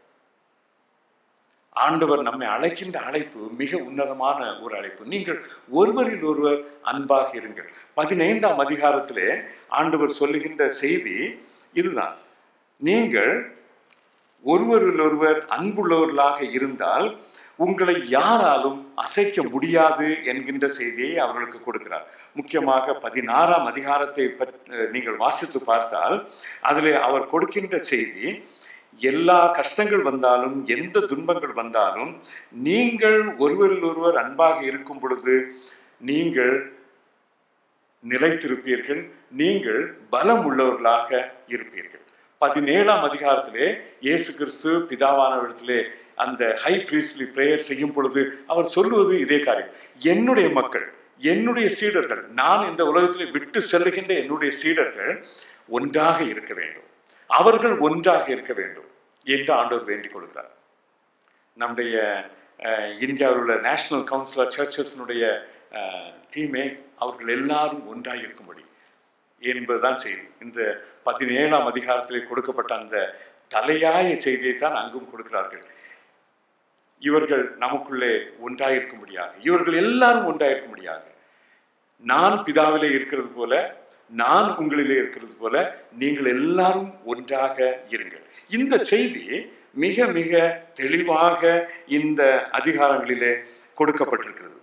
ஆண்டவர் நம்மை அழைக்கின்ற அழைப்பு மிக உன்னதமான ஒரு அழைப்பு நீங்கள் ஒருவரில் ஒருவர் அன்பாக இருங்கள் பதினைந்தாம் அதிகாரத்திலே ஆண்டவர் சொல்லுகின்ற செய்தி இதுதான் நீங்கள் ஒருவரில் ஒருவர் அன்புள்ளவர்களாக இருந்தால் உங்களை யாராலும் அசைக்க முடியாது என்கின்ற செய்தியை அவர்களுக்கு கொடுக்கிறார் முக்கியமாக பதினாறாம் அதிகாரத்தை பற்- நீங்கள் வாசித்து பார்த்தால் அதிலே அவர் கொடுக்கின்ற செய்தி எல்லா கஷ்டங்கள் வந்தாலும் எந்த துன்பங்கள் வந்தாலும் நீங்கள் ஒருவரில் ஒருவர் அன்பாக இருக்கும் பொழுது நீங்கள் நிலைத்திருப்பீர்கள் நீங்கள் பலம் உள்ளவர்களாக இருப்பீர்கள் பதினேழாம் அதிகாரத்திலே இயேசு கிறிஸ்து பிதாவானவரிடத்திலே அந்த ஹை பிரீஸ்லி பிரேயர் செய்யும் பொழுது அவர் சொல்லுவது இதே காரியம் என்னுடைய மக்கள் என்னுடைய சீடர்கள் நான் இந்த உலகத்திலே விட்டு செல்லுகின்ற என்னுடைய சீடர்கள் ஒன்றாக இருக்க வேண்டும் அவர்கள் ஒன்றாக இருக்க வேண்டும் என்று ஆண்டவர் வேண்டிக் கொள்கிறார் நம்முடைய அஹ், இந்தியாவில் உள்ள நேஷனல் கவுன்சில் ஆஃப் சர்ச்சஸ்னுடைய டீமே அவர்கள் எல்லாரும் ஒன்றாக இருக்கும்படி என்பதுதான் செய்தி இந்த பதினேழாம் அதிகாரத்திலே கொடுக்கப்பட்ட அந்த தலையாய செய்தியை தான் அங்கும் கொடுக்கிறார்கள் இவர்கள் நமக்குள்ளே ஒன்றாயிருக்கும்படியாக இவர்கள் எல்லாரும் ஒன்றாயிருக்கும்படியாக நான் பிதாவிலே இருக்கிறது போல நான் உங்களிலே இருக்கிறது போல நீங்கள் எல்லாரும் ஒன்றாக இருங்கள் இந்த செய்தி மிக மிக தெளிவாக இந்த அதிகாரங்களிலே கொடுக்கப்பட்டிருக்கிறது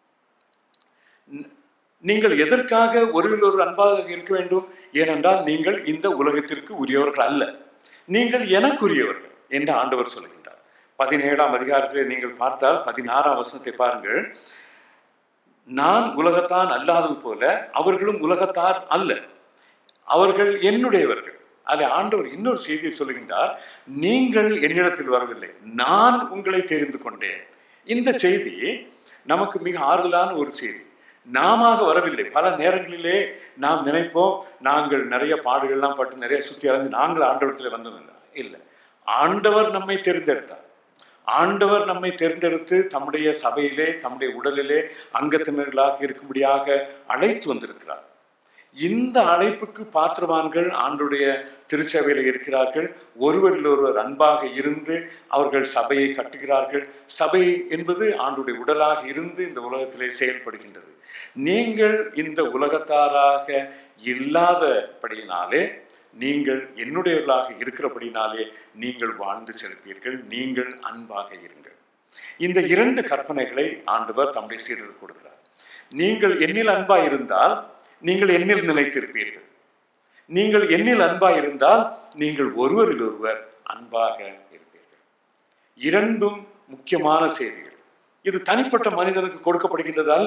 ந- நீங்கள் எதற்காக ஒருவர் ஒரு அன்பாக இருக்க வேண்டும் ஏனென்றால் நீங்கள் இந்த உலகத்திற்கு உரியவர்கள் அல்ல நீங்கள் எனக்குரியவர்கள் என்று ஆண்டவர் சொல்கின்றார் பதினேழாம் அதிகாரத்திலே நீங்கள் பார்த்தால் பதினாறாம் வசனத்தை பாருங்கள் நான் உலகத்தான் அல்லாதது போல அவர்களும் உலகத்தார் அல்ல அவர்கள் என்னுடையவர்கள் அதை ஆண்டவர் இன்னொரு செய்தியை சொல்லுகின்றார் நீங்கள் என்னிடத்தில் வரவில்லை நான் உங்களை தெரிந்து கொண்டேன் இந்த செய்தி நமக்கு மிக ஆறுதலான ஒரு செய்தி நாம வரவில்லை பல நேரங்களிலே நாம் நினைப்போம் நாங்கள் நிறைய பாடுகள்லாம் பட்டு நிறைய சுற்றி அலைஞ்சு நாங்கள் ஆண்டவரத்தில் வந்தோம் இல்லை இல்லை ஆண்டவர் நம்மை தெரிந்தெடுத்தார் ஆண்டவர் நம்மை தேர்ந்தெடுத்து தம்முடைய சபையிலே தம்முடைய உடலிலே அங்கத்தினர்களாக இருக்கும்படியாக அழைத்து வந்திருக்கிறார் இந்த அழைப்புக்கு பாத்திரவான்கள் ஆண்டுடைய திருச்சபையில் இருக்கிறார்கள் ஒருவரில் ஒருவர் அன்பாக இருந்து அவர்கள் சபையை கட்டுகிறார்கள் சபை என்பது ஆண்டுடைய உடலாக இருந்து இந்த உலகத்திலே செயல்படுகின்றது நீங்கள் இந்த உலகத்தாராக இல்லாதபடியினாலே நீங்கள் என்னுடையவர்களாக இருக்கிறபடினாலே நீங்கள் வாழ்ந்து செலுப்பீர்கள் நீங்கள் அன்பாக இருங்கள் இந்த இரண்டு கற்பனைகளை ஆண்டவர் தம்முடைய சீடருக்கு கொடுக்கிறார் நீங்கள் என்னில் அன்பாய் இருந்தால் நீங்கள் என்னில் நிலைத்திருப்பீர்கள் நீங்கள் என்னில் அன்பாய் இருந்தால் நீங்கள் ஒருவரில் ஒருவர் அன்பாக இருப்பீர்கள் இரண்டும் முக்கியமான செய்திகள் இது தனிப்பட்ட மனிதனுக்கு கொடுக்கப்படுகின்றது அல்ல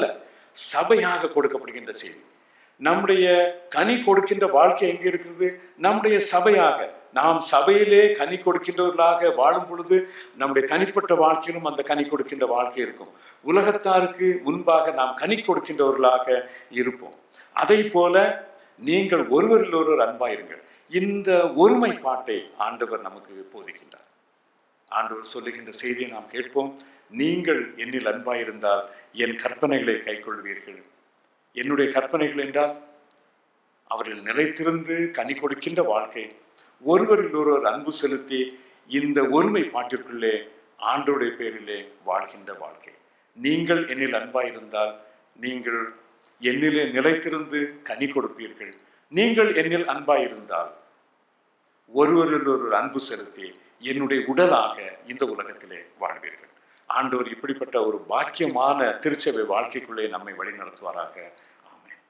சபையாக கொடுக்கப்படுகின்ற செய்தி நம்முடைய கனி கொடுக்கின்ற வாழ்க்கை எங்கே இருக்கிறது நம்முடைய சபையாக நாம் சபையிலே கனி கொடுக்கின்றவர்களாக வாழும் பொழுது நம்முடைய தனிப்பட்ட வாழ்க்கையிலும் அந்த கனி கொடுக்கின்ற வாழ்க்கை இருக்கும் உலகத்தாருக்கு முன்பாக நாம் கனி கொடுக்கின்றவர்களாக இருப்போம் அதை போல நீங்கள் ஒருவரில் ஒருவர் அன்பாயிருங்கள் இந்த ஒருமைப்பாட்டை ஆண்டவர் நமக்கு போதிக்கின்றார் ஆண்டவர் சொல்லுகின்ற செய்தியை நாம் கேட்போம் நீங்கள் என்னில் அன்பாயிருந்தால் என் கற்பனைகளை கைக்கொள்வீர்கள் என்னுடைய கற்பனைகள் என்றால் அவர்கள் நிலைத்திருந்து கனி கொடுக்கின்ற வாழ்க்கை ஒருவரில் ஒருவர் அன்பு செலுத்தி இந்த ஒருமைப்பாட்டிற்குள்ளே ஆண்டோடைய பேரிலே வாழ்கின்ற வாழ்க்கை நீங்கள் என்னில் அன்பாயிருந்தால் நீங்கள் என்னிலே நிலைத்திருந்து கனி கொடுப்பீர்கள் நீங்கள் என்னில் அன்பாயிருந்தால் ஒருவரில் ஒருவர் அன்பு செலுத்தி என்னுடைய உடலாக இந்த உலகத்திலே வாழ்வீர்கள் ஆண்டவர் இப்படிப்பட்ட ஒரு பாக்கியமான திருச்சபை வாழ்க்கைக்குள்ளே நம்மை வழிநடத்துவாராக ஆமென்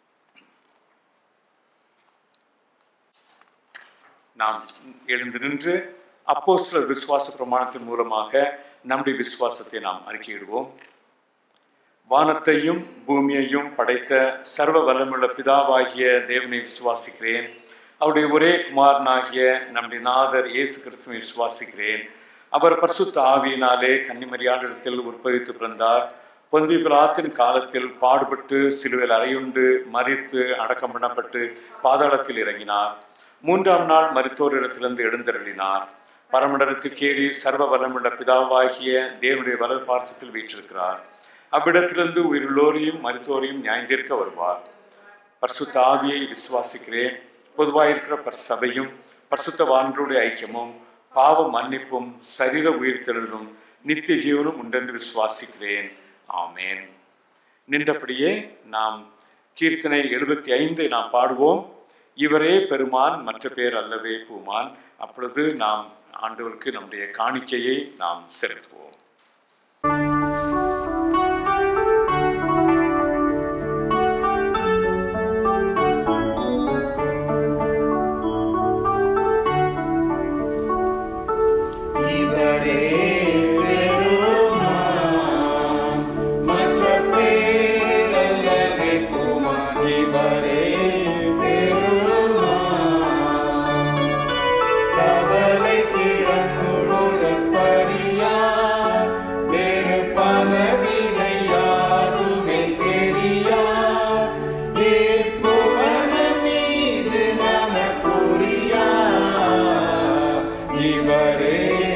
நாம் எழுந்து நின்று அப்போஸ்தலர் விசுவாச பிரமாணத்தின் மூலமாக நம்முடைய விசுவாசத்தை நாம் அறிக்கையிடுவோம் வானத்தையும் பூமியையும் படைத்த சர்வ வல்லமுள்ள பிதாவாகிய தேவனை விசுவாசிக்கிறேன் அவருடைய ஒரே குமாரனாகிய நம்முடைய நாதர் இயேசு கிறிஸ்துவை விசுவாசிக்கிறேன் அவர் பரிசுத்த ஆவியினாலே கன்னிமரியாளிடத்தில் உற்பவித்து பிறந்தார் பொந்தி பிலாத்தின் காலத்தில் பாடுபட்டு சிலுவையில் அறையுண்டு மறித்து அடக்கம் பண்ணப்பட்டு பாதாளத்தில் இறங்கினார் மூன்றாம் நாள் மருத்துவரிடத்திலிருந்து எழுந்தருளினார் பரமண்டலத்துக்கேறி சர்வ வல்லமுள்ள பிதாவாகிய தேவனுடைய வலது பார்சத்தில் வீற்றிருக்கிறார் அவ்விடத்திலிருந்து உயிருள்ளோரையும் மருத்துவரையும் நியாயந்திருக்க வருவார் பரிசுத்த ஆவியை விசுவாசிக்கிறேன் பொதுவாக இருக்கிற பர் சபையும் பரிசுத்தவான்களுடைய ஐக்கியமும் பாவ மன்னிப்பும் சரீர உயிர்த்தெழுதலும் நித்திய ஜீவனும் உண்டென்று விசுவாசிக்கிறேன் ஆமேன் நின்றபடியே நாம் கீர்த்தனை எழுபத்தி ஐந்தை நாம் பாடுவோம் இவரே பெருமான் மற்ற பேர் அல்லவே பூமான் அப்பொழுது நாம் ஆண்டவருக்கு நம்முடைய காணிக்கையை நாம் செலுத்துவோம் இவரே பெருமான் மற்ற பேரல்லவே பூமான் இவரே பெருமான் கவலை கிழங்குழு பரியார் வேறு பதவினை யாருமே தெரியார் ஏற்புவன மீது நமக்குரியார் இவரே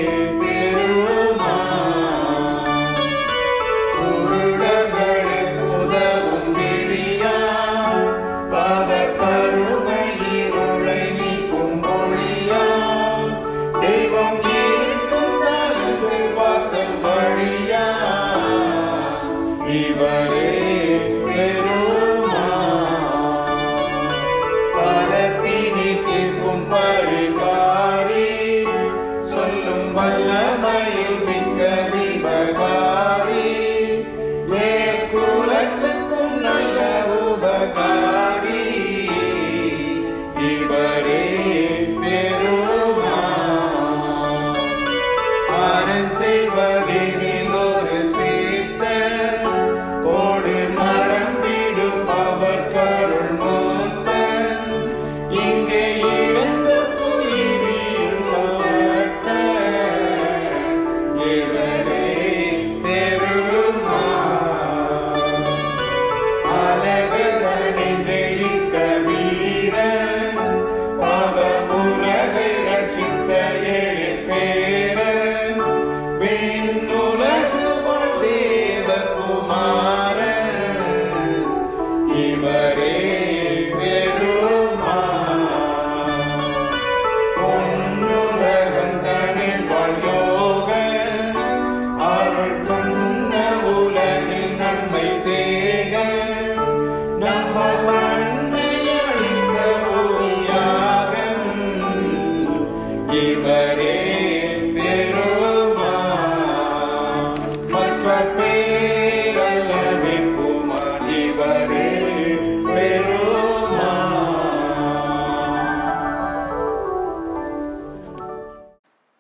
பெருமான் குருடர்களுக்கு உதவும் விழியார் பவ கருமை இருளை நீக்கும் ஒளியார் தெய்வம் இருக்கும் தரும் செல்வாசல் வழியார் இவரே பெருமான் பல பிணி தீர்க்கும் பரிகாரி சொல்லும் வல்லமையில் மிக்க விபகாரி மேற்குலத்துக்கும் நல்ல உபகாரி இவரே பெருமான் அரண் செய்வதில் ஒரு சீத்த கோடு மரம் விடுபவர் கருள் மூத்த இங்கே இருந்து குயிரில் வளர்த்த இவரே பெருமான் அழகவனை ஜெயித்த வீரன் பவமுலகை ரட்சித்த எழிற்பேரன் விண்ணுலகு வாழ் தேவகுமாரன் இவரே பெருமான் பொன்னுலகன் தனில் வாழ்யோகன் அருள் துண்ண உலகில் நன்மை தேக நம்ம வன்மை அளித்த ஒளியாக இவரே பெருமான் மற்ற பேரல்லவே பூமான் இவரே பெருமான்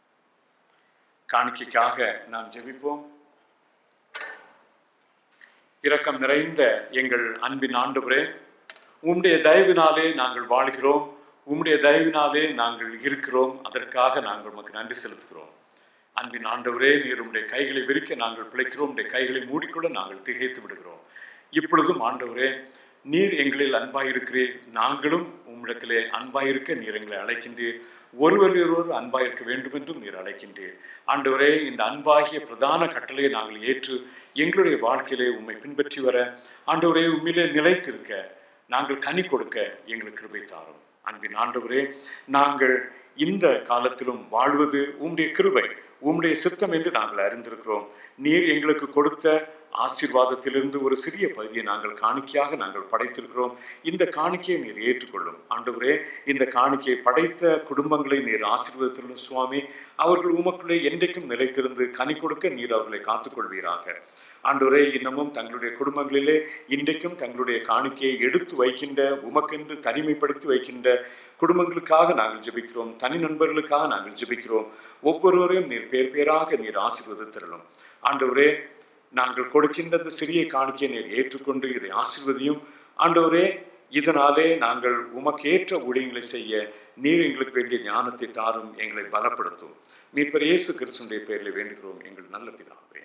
காணிக்கைக்காக நாம் ஜெபிப்போம் இரக்கம் நிறைந்த எங்கள் அன்பின் ஆண்டவரே உம்முடைய தயவினாலே நாங்கள் வாழ்கிறோம் உம்முடைய தயவினாலே நாங்கள் இருக்கிறோம் அதற்காக நாங்கள் உமக்கு நன்றி செலுத்துகிறோம் அன்பின் ஆண்டவரே நீர் உம்முடைய கைகளை விரிக்க நாங்கள் பிழைக்கிறோம் உம்முடைய கைகளை மூடிக்கொள்ள நாங்கள் திகைத்து விடுகிறோம் இப்பொழுதும் ஆண்டவரே நீர் எங்களில் அன்பாயிருக்கிறீர் நாங்களும் உம்மிடத்திலே அன்பாயிருக்க நீர் எங்களை அழைக்கின்றீர் ஒருவர் ஒருவர் அன்பாயிருக்க வேண்டும் என்றும் நீர் அழைக்கின்றீர் ஆண்டவரே இந்த அன்பாகிய பிரதான கட்டளையை நாங்கள் ஏற்று எங்களுடைய வாழ்க்கையிலே உம்மை பின்பற்றி வர ஆண்டவரே உம்மிலே நிலைத்திருக்க நாங்கள் கனி கொடுக்க எங்களுக்கு கிருபை தாரும் அன்பின் ஆண்டவரே நாங்கள் இந்த காலத்திலும் வாழ்வது உம்முடைய கிருபை உம்முடைய சித்தம் என்று நாங்கள் அறிந்திருக்கிறோம் நீர் எங்களுக்கு கொடுத்த ஆசீர்வாதத்திலிருந்து ஒரு சிறிய பகுதியை நாங்கள் காணிக்கையாக நாங்கள் படைத்திருக்கிறோம் இந்த காணிக்கையை நீர் ஏற்றுக்கொள்ளும் ஆண்டவரே இந்த காணிக்கையை படைத்த குடும்பங்களை நீர் ஆசீர்வதித்திருந்த சுவாமி அவர்கள் உமக்குள்ளே என்றைக்கும் நிலைத்திருந்து கனி கொடுக்க நீர் அவர்களை காத்துக்கொள்வீராக ஆண்டவரே இன்னமும் தங்களுடைய குடும்பங்களிலே இன்றைக்கும் தங்களுடைய காணிக்கையை எடுத்து வைக்கின்ற உமக்கென்று தனிமைப்படுத்தி வைக்கின்ற குடும்பங்களுக்காக நாங்கள் ஜெபிக்கிறோம் தனி நண்பர்களுக்காக நாங்கள் ஜெபிக்கிறோம் ஒவ்வொருவரையும் நீர் பேர் பேராக நீர் ஆசீர்வதித்திரலும் ஆண்டவரே நாங்கள் கொடுக்கின்ற இந்த சிறிய காணிக்கையை நீர் ஏற்றுக்கொண்டு இதை ஆசீர்வதியும் ஆண்டவரே இதனாலே நாங்கள் உமக்கேற்ற ஊழியங்களை செய்ய நீர் எங்களுக்கு வேண்டிய ஞானத்தை தாரும் எங்களை பலப்படுத்தும் மீட்பர் இயேசு கிறிஸ்துடைய பேரில் வேண்டுகிறோம் எங்கள் நல்ல பிதாவே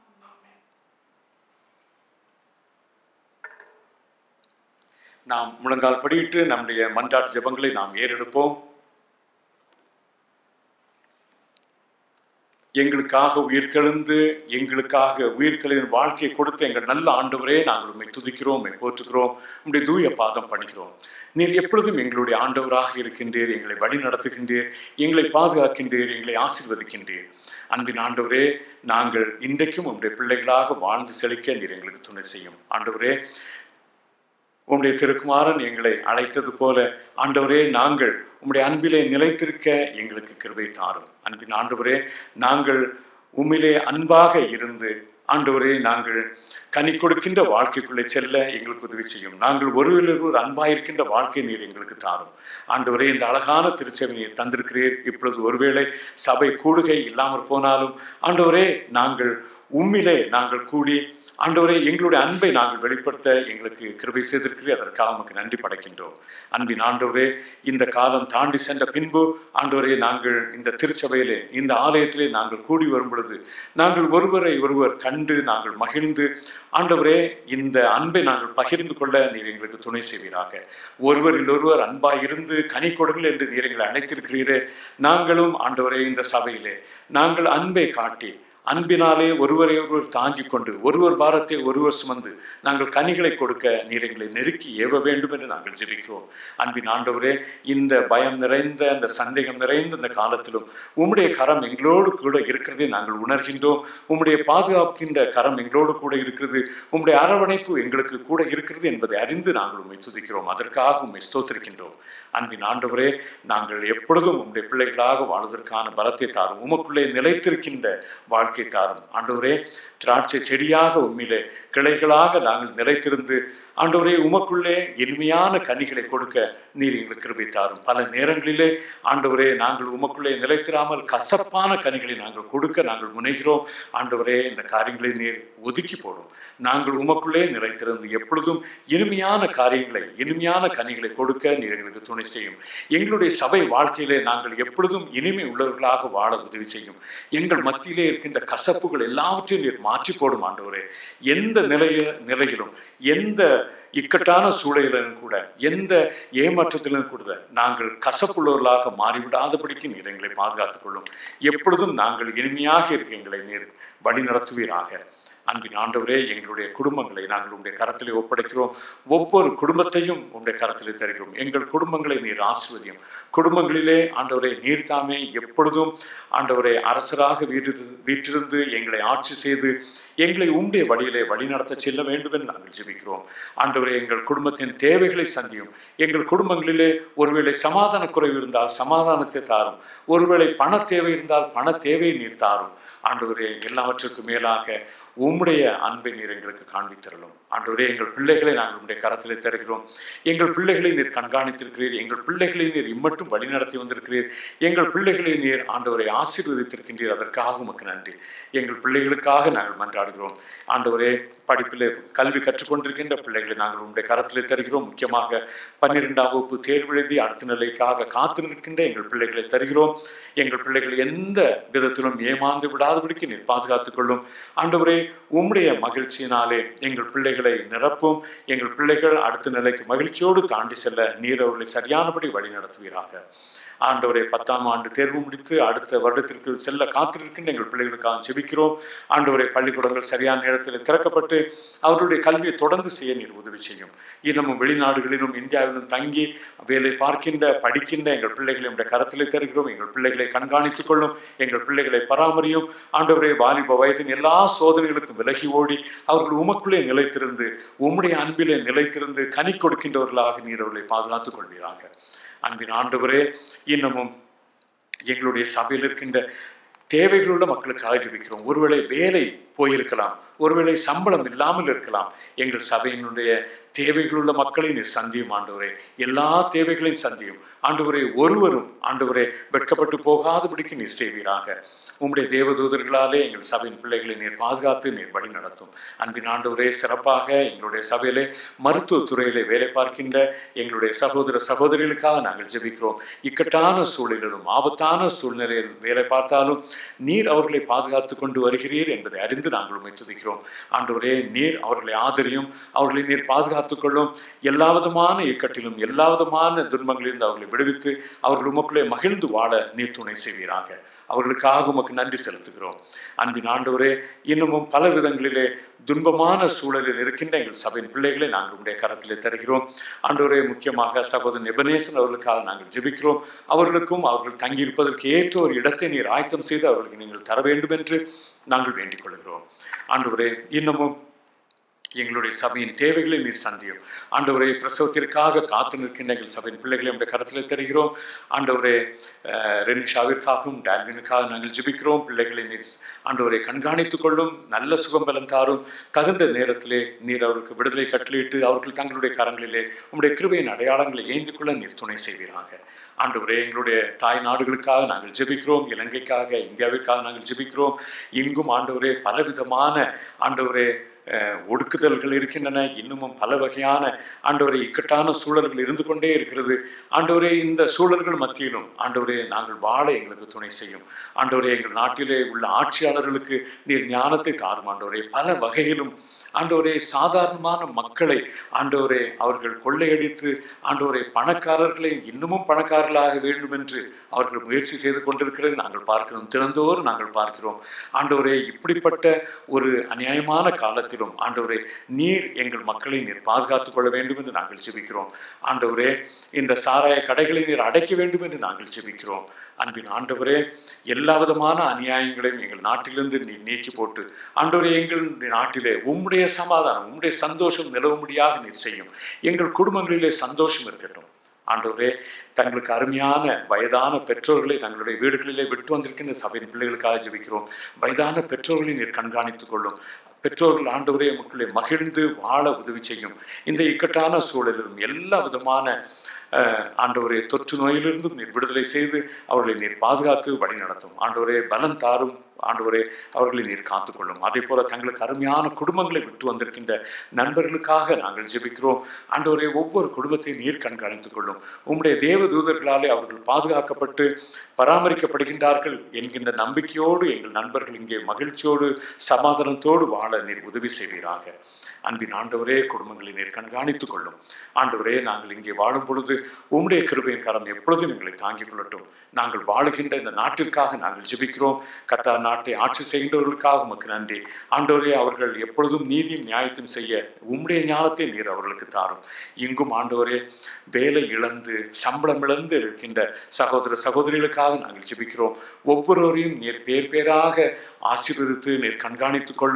நாம் முழங்கால் படியிட்டு நம்முடைய மன்றாட்டு ஜெபங்களை நாம் ஏறெடுப்போம் எங்களுக்காக உயிர்த்தெழுந்து எங்களுக்காக உயிர்த்தெழுந்த வாழ்க்கையை கொடுத்த எங்கள் நல்ல ஆண்டவரே நாங்கள் உண்மை துதிக்கிறோம் உண்மை போற்றுகிறோம் உம்முடைய தூய பாதம் பணிக்கிறோம் நீர் எப்பொழுதும் எங்களுடைய ஆண்டவராக இருக்கின்றீர் எங்களை வழி நடத்துகின்றீர் எங்களை பாதுகாக்கின்றீர் எங்களை ஆசீர்வதிக்கின்றீர் அன்பின் ஆண்டவரே நாங்கள் இன்றைக்கும் உம்முடைய பிள்ளைகளாக வாழ்ந்து செழிக்க நீர் எங்களுக்கு துணை செய்யும் ஆண்டவரே உம்முடைய திருக்குமாரன் எங்களை அழைத்தது போல ஆண்டவரே நாங்கள் உம்முடைய அன்பிலே நிலைத்திருக்க எங்களுக்கு கிருபை தாரும் அன்பின் ஆண்டவரே நாங்கள் உம்மிலே அன்பாக இருந்து ஆண்டவரே நாங்கள் கனி கொடுக்கின்ற வாழ்க்கைக்குள்ளே செல்ல எங்களுக்கு உதவி செய்யும் நாங்கள் ஒருவரில் அன்பாயிருக்கின்ற வாழ்க்கை நீர் எங்களுக்கு தாரும் ஆண்டவரே இந்த அழகான திருச்சபை நீர் தந்திருக்கிறீர் இப்பொழுது ஒருவேளை சபை கூடுகை இல்லாமற் போனாலும் ஆண்டவரே நாங்கள் உம்மிலே நாங்கள் கூடி ஆண்டவரே எங்களுடைய அன்பை நாங்கள் வெளிப்படுத்த எங்களுக்கு கிருபை செய்திருக்கிறீர் அதற்காக உமக்கு நன்றி படைக்கின்றோம் அன்பின் ஆண்டவரே இந்த காலம் தாண்டி சென்ற பின்பு ஆண்டவரே நாங்கள் இந்த திருச்சபையிலே இந்த ஆலயத்திலே நாங்கள் கூடி வரும் பொழுது நாங்கள் ஒருவரை ஒருவர் கண்டு நாங்கள் மகிழ்ந்து ஆண்டவரே இந்த அன்பை நாங்கள் பகிர்ந்து கொள்ள நீர் எங்களுக்கு துணை செய்வீராக ஒருவரில் ஒருவர் அன்பாய் இருந்து கனி கொடுங்கள் என்று நீர் எங்களை அழைத்திருக்கிறீரே நாங்களும் ஆண்டவரே இந்த சபையிலே நாங்கள் அன்பை காட்டி அன்பினாலே ஒருவரை ஒருவர் தாங்கிக் கொண்டு ஒருவர் பாரத்தை ஒருவர் சுமந்து நாங்கள் கனிகளை கொடுக்க நீர் எங்களை நெருக்கி ஏவ வேண்டும் என்று நாங்கள் ஜெபிக்கிறோம் அன்பின் ஆண்டவரே இந்த பயம் நிறைந்த அந்த சந்தேகம் நிறைந்த இந்த காலத்திலும் உம்முடைய கரம் எங்களோடு கூட இருக்கிறதை நாங்கள் உணர்கின்றோம் உம்முடைய பாதுகாக்கின்ற கரம் எங்களோடு கூட இருக்கிறது உம்முடைய அரவணைப்பு எங்களுக்கு கூட இருக்கிறது என்பதை அறிந்து நாங்கள் உண்மை துதிக்கிறோம் அதற்காக உண்மை ஸ்தோத்திருக்கின்றோம் அன்பின் ஆண்டவரே நாங்கள் எப்பொழுதும் உம்முடைய பிள்ளைகளாக வாழ்வதற்கான பலத்தை தாரும் உமக்குள்ளே நிலைத்திருக்கின்ற வாழ்க்கை தாரும் ஆண்டவரே திராட்சை செடியாக உண்மையிலே கிளைகளாக நாங்கள் நிலைத்திருந்து ஆண்டவரே உமக்குள்ளே இனிமையான கனிகளை கொடுக்க நீர் எங்களுக்கு கிருபை தாரும் பல நேரங்களிலே ஆண்டவரே நாங்கள் உமக்குள்ளே நிலைத்திராமல் கசப்பான கனிகளை நாங்கள் கொடுக்க நாங்கள் முனைகிறோம் ஆண்டவரே இந்த காரியங்களை நீர் ஒதுக்கி போடும் நாங்கள் உமக்குள்ளே நிலைத்திருந்து எப்பொழுதும் இனிமையான காரியங்களை இனிமையான கனிகளை கொடுக்க நீர் எங்களுக்கு துணை செய்யும் எங்களுடைய சபை வாழ்க்கையிலே நாங்கள் எப்பொழுதும் இனிமை உள்ளவர்களாக வாழ உதவி செய்யும் எங்கள் மத்தியிலே இருக்கின்ற கசப்புகள் எல்லாவற்றையும் நீர் மாற்றி போடும் ஆண்டவரே எந்த நிலைய நிலையிலும் எந்த இக்கட்டான சூழலிலும் கூட எந்த ஏமாற்றத்திலும் கூட நாங்கள் கசப்புள்ளவர்களாக மாறிவிடாதபடிக்கு நீர் எங்களை பாதுகாத்துக் கொள்ளும் எப்பொழுதும் நாங்கள் இனிமையாக இருக்க எங்களை நீர் வழி நடத்துவீராக அன்பின் ஆண்டவரே எங்களுடைய குடும்பங்களை நாங்கள் உங்களுடைய கரத்திலே ஒப்படைக்கிறோம் ஒவ்வொரு குடும்பத்தையும் உங்களுடைய கரத்திலே தருகிறோம் எங்கள் குடும்பங்களை நீர் ஆசிர்வதியும் குடும்பங்களிலே ஆண்டவரே நீர் தாமே எப்பொழுதும் ஆண்டவரே அரசராக வீட்டு வீற்றிருந்து எங்களை ஆட்சி செய்து எங்களை உம்முடைய வழியிலே வழிநடத்த செல்ல வேண்டும் என்று நாங்கள் ஜெபிக்கிறோம் ஆண்டவரே எங்கள் குடும்பத்தின் தேவைகளை சந்தியும் எங்கள் குடும்பங்களிலே ஒருவேளை சமாதான குறைவு இருந்தால் சமாதானத்தை தாரும் ஒருவேளை பண தேவை இருந்தால் பண தேவையை நீர் தாரும் ஆண்டவரே எல்லாவற்றுக்கும் மேலாக உம்முடைய அன்பை நீர் எங்களுக்கு காண்பித்தரலும் ஆண்டவரே எங்கள் பிள்ளைகளை நாங்கள் உடைய கரத்திலே தருகிறோம் எங்கள் பிள்ளைகளை நீர் கண்காணித்திருக்கிறீர் எங்கள் பிள்ளைகளை நீர் இம்மட்டும் வழிநடத்தி வந்திருக்கிறீர் எங்கள் பிள்ளைகளை நீர் ஆண்டவரை ஆசீர்வதித்திருக்கின்றீர் அதற்காக உமக்கு நன்றி எங்கள் பிள்ளைகளுக்காக நாங்கள் மன்றாடுகிறோம் ஆண்டவரே படிப்பிலே கல்வி கற்றுக்கொண்டிருக்கின்ற பிள்ளைகளை நாங்கள் உடைய கரத்திலே தருகிறோம் முக்கியமாக பன்னிரெண்டாம் வகுப்பு தேர்வு எழுதி அடுத்த நிலைக்காக காத்து நிற்கின்ற எங்கள் பிள்ளைகளை தருகிறோம் எங்கள் பிள்ளைகள் எந்த விதத்திலும் ஏமாந்து விடாதபடிக்கு நீர் பாதுகாத்துக் கொள்ளும் ஆண்டவரே உம்முடைய மகிழ்ச்சியினாலே எங்கள் பிள்ளைகளை நிரப்பும் எங்கள் பிள்ளைகள் அடுத்த நிலைக்கு மகிழ்ச்சியோடு தாண்டி செல்ல நீர் அவர்களை சரியானபடி வழி நடத்துவீராக ஆண்டவரை பத்தாம் ஆண்டு தேர்வு முடித்து அடுத்த வருடத்திற்கு செல்ல காத்திருக்கின்ற எங்கள் பிள்ளைகளுக்காக ஜெபிக்கிறோம் ஆண்டவரை பள்ளிக்கூடங்கள் சரியான நேரத்தில் திறக்கப்பட்டு அவருடைய கல்வியை தொடர்ந்து செய்ய நீர் உதவி செய்யும் இன்னமும் வெளிநாடுகளிலும் இந்தியாவிலும் தங்கி வேலை பார்க்கின்ற படிக்கின்ற எங்கள் பிள்ளைகளை உடைய கரத்திலே தருகிறோம் எங்கள் பிள்ளைகளை கண்காணித்துக் கொள்ளும் எங்கள் பிள்ளைகளை பராமரியும் ஆண்டவரே வாலிப வயதின் எல்லா சோதனைகளுக்கும் விலகி ஓடி அவர்கள் உமக்குள்ளே நிலைத்திருந்து உம்முடைய அன்பிலே நிலைத்திருந்து கனி கொடுக்கின்றவர்களாக நீர் அவர்களை பாதுகாத்துக் கொள்வீராக அன்பின் ஆண்டவரே இன்னமும் எங்களுடைய சபையில் இருக்கின்ற தேவைகளுள்ள மக்களுக்காக ஜெபிக்கிறோம் ஒருவேளை வேலை போயிருக்கலாம் ஒருவேளை சம்பளம் இல்லாமல் இருக்கலாம் எங்கள் சபையினுடைய தேவைகளுள்ள மக்களை நீர் சந்தியும் ஆண்டவரே எல்லா தேவைகளையும் சந்தியும் ஆண்டவரே ஒருவரும் ஆண்டவரே வெட்கப்பட்டு போகாதபடிக்கு நீர் செய்வீராக உம்முடைய தேவதூதர்களாலே எங்கள் சபையின் பிள்ளைகளை நீர் பாதுகாத்து நீர் வழி நடத்தும் அன்பின் ஆண்டவரே சிறப்பாக எங்களுடைய சபையிலே மருத்துவ துறையிலே வேலை பார்க்கின்ற எங்களுடைய சகோதர சகோதரிகளுக்காக நாங்கள் ஜெபிக்கிறோம் இக்கட்டான சூழலிலும் ஆபத்தான சூழ்நிலையில் வேலை பார்த்தாலும் நீர் அவர்களை பாதுகாத்து கொண்டு வருகிறீர் என்பதை அறிந்து நாங்கள் உண்மை துதிக்கிறோம் ஆண்டவரே நீர் அவர்களை ஆதரியும் அவர்களை நீர் பாதுகாத்துக் கொள்ளும் எல்லா விதமான இக்கட்டிலும் எல்லா விதமான துன்பங்களிலிருந்து அவர்களை விடுவித்து அவர்கள் உமக்குள்ளே மகிழ்ந்து வாழ நீர் துணை செய்வீராக அவர்களுக்காக உமக்கு நன்றி செலுத்துகிறோம் அன்பின் ஆண்டவரே இன்னமும் பல விதங்களிலே துன்பமான சூழலில் இருக்கின்ற எங்கள் சபையின் பிள்ளைகளை நாங்கள் உடைய கரத்திலே தருகிறோம் ஆண்டவரே முக்கியமாக சகோதரன் எபனேசன் அவர்களுக்காக நாங்கள் ஜெபிக்கிறோம் அவர்களுக்கும் அவர்கள் தங்கியிருப்பதற்கு ஏற்ற ஒரு இடத்தை நீர் ஆயத்தம் செய்து அவர்களுக்கு நீங்கள் தர வேண்டும் என்று நாங்கள் வேண்டிக் கொள்கிறோம் ஆண்டவரே இன்னமும் எங்களுடைய சபையின் தேவைகளை நீர் சந்தியும் ஆண்டவரே பிரசவத்திற்காக காத்து நிற்கின்ற எங்கள் சபையின் பிள்ளைகளை நம்முடைய கருத்தில் தருகிறோம் ஆண்டவரே அஹ், ரெனிஷாவிற்காகவும் டால்வினுக்காக நாங்கள் ஜெபிக்கிறோம் பிள்ளைகளை நீர் ஆண்டவரை கண்காணித்துக் கொள்ளும் நல்ல சுகம் பலம் தாரும் தகுந்த நேரத்திலே நீர் அவர்களுக்கு விடுதலை கட்டளையிட்டு அவர்கள் தங்களுடைய கரங்களிலே உம்முடைய கிருபையின் அடையாளங்களை ஏந்திக் கொள்ள நீர் துணை செய்வீராக ஆண்டவரே எங்களுடைய தாய் நாடுகளுக்காக நாங்கள் ஜெபிக்கிறோம் இலங்கைக்காக இந்தியாவிற்காக நாங்கள் ஜெபிக்கிறோம் இங்கும் ஆண்டவரே பலவிதமான ஆண்டவரே அஹ், ஒடுக்குதல்கள் இருக்கின்றன இன்னமும் பல வகையான ஆண்டவரே இக்கட்டான சூழல்கள் இருந்து கொண்டே இருக்கிறது ஆண்டவரே இந்த சூழல்கள் மத்தியிலும் ஆண்டவரே நாங்கள் வாழ எங்களுக்கு துணை செய்யும் ஆண்டவரே எங்கள் நாட்டிலே உள்ள ஆட்சியாளர்களுக்கு நீர் ஞானத்தை தாரும் ஆண்டவரே பல வகையிலும் ஆண்டவரே சாதாரணமான மக்களை ஆண்டவரே அவர்கள் கொள்ளையடித்து ஆண்டவரே பணக்காரர்களை இன்னமும் பணக்காரர்களாக வேண்டும் என்று அவர்கள் முயற்சி செய்து கொண்டிருக்கிறது நாங்கள் பார்க்கிறோம் திறந்தோறும் நாங்கள் பார்க்கிறோம் ஆண்டவரே இப்படிப்பட்ட ஒரு அநியாயமான காலத்திலும் ஆண்டவரே நீர் எங்கள் மக்களை நீர் பாதுகாத்துக் கொள்ள வேண்டும் என்று நாங்கள் ஜெபிக்கிறோம் ஆண்டவரே இந்த சாராய கடைகளை நீர் அடைக்க வேண்டும் என்று நாங்கள் ஜெபிக்கிறோம் அன்பின் ஆண்டவரே எல்லா விதமான அநியாயங்களையும் எங்கள் நாட்டிலிருந்து நீ நீக்கி போட்டு ஆண்டவரே எங்கள் நாட்டிலே உம்முடைய சமாதானம் உம்முடைய சந்தோஷம் நிலவும்படியாக நீர் செய்யும் எங்கள் குடும்பங்களிலே சந்தோஷம் இருக்கட்டும் ஆண்டவரே தங்களுக்கு அருமையான வயதான பெற்றோர்களை தங்களுடைய வீடுகளிலே விட்டு வந்திருக்கின்ற சபையின் பிள்ளைகளுக்காக ஜெபிக்கிறோம் வயதான பெற்றோர்களை நீர் கண்காணித்துக் கொள்ளும் பெற்றோர்கள் ஆண்டவரே மக்களே மகிழ்ந்து வாழ உதவி செய்யும் இந்த இக்கட்டான சூழலிலும் எல்லா விதமான அஹ், ஆண்டவரே தொற்று நோயிலிருந்தும் நீர் விடுதலை செய்து அவர்களை நீர் பாதுகாத்து வழி நடத்தும் ஆண்டவரே பலம் தாரும் ஆண்டவரே அவர்களை நீர் காத்துக்கொள்ளும் அதே போல தங்களுக்கு அருமையான குடும்பங்களை விட்டு வந்திருக்கின்ற நண்பர்களுக்காக நாங்கள் ஜெபிக்கிறோம் ஆண்டவரே ஒவ்வொரு குடும்பத்தையும் நீர் கண்காணித்துக் கொள்ளும் உம்முடைய தேவ தூதர்களாலே அவர்கள் பாதுகாக்கப்பட்டு பராமரிக்கப்படுகின்றார்கள் என்கின்ற நம்பிக்கையோடு எங்கள் நண்பர்கள் இங்கே மகிழ்ச்சியோடு சமாதானத்தோடு வாழ நீர் உதவி செய்வீராக அன்பின் ஆண்டவரே குடும்பங்களை நீர் கண்காணித்துக் கொள்ளும் ஆண்டவரே நாங்கள் இங்கே வாழும் பொழுது உம்முடைய கிருபையின் கரம் எப்பொழுதும் எங்களை தாங்கிக் கொள்ளட்டும் நாங்கள் வாழுகின்ற இந்த நாட்டிற்காக நாங்கள் ஜெபிக்கிறோம் கத்தார் நாட்டை ஆட்சி செய்கின்றவர்களுக்காக உமக்கு நன்றி ஆண்டவரே அவர்கள் எப்பொழுதும் நீதியும் நியாயத்தையும் செய்ய உம்முடைய ஞானத்தை நீர் அவர்களுக்கு தாரும் இங்கும் ஆண்டவரே வேலை இழந்து சம்பளம் இழந்து இருக்கின்ற சகோதர சகோதரிகளுக்காக நாங்கள் ஜெபிக்கிறோம் ஒவ்வொருவரையும் நீர் பேர் பேராக ஆசீர்வதித்து நீர் கண்காணித்துக் கொள்ளும்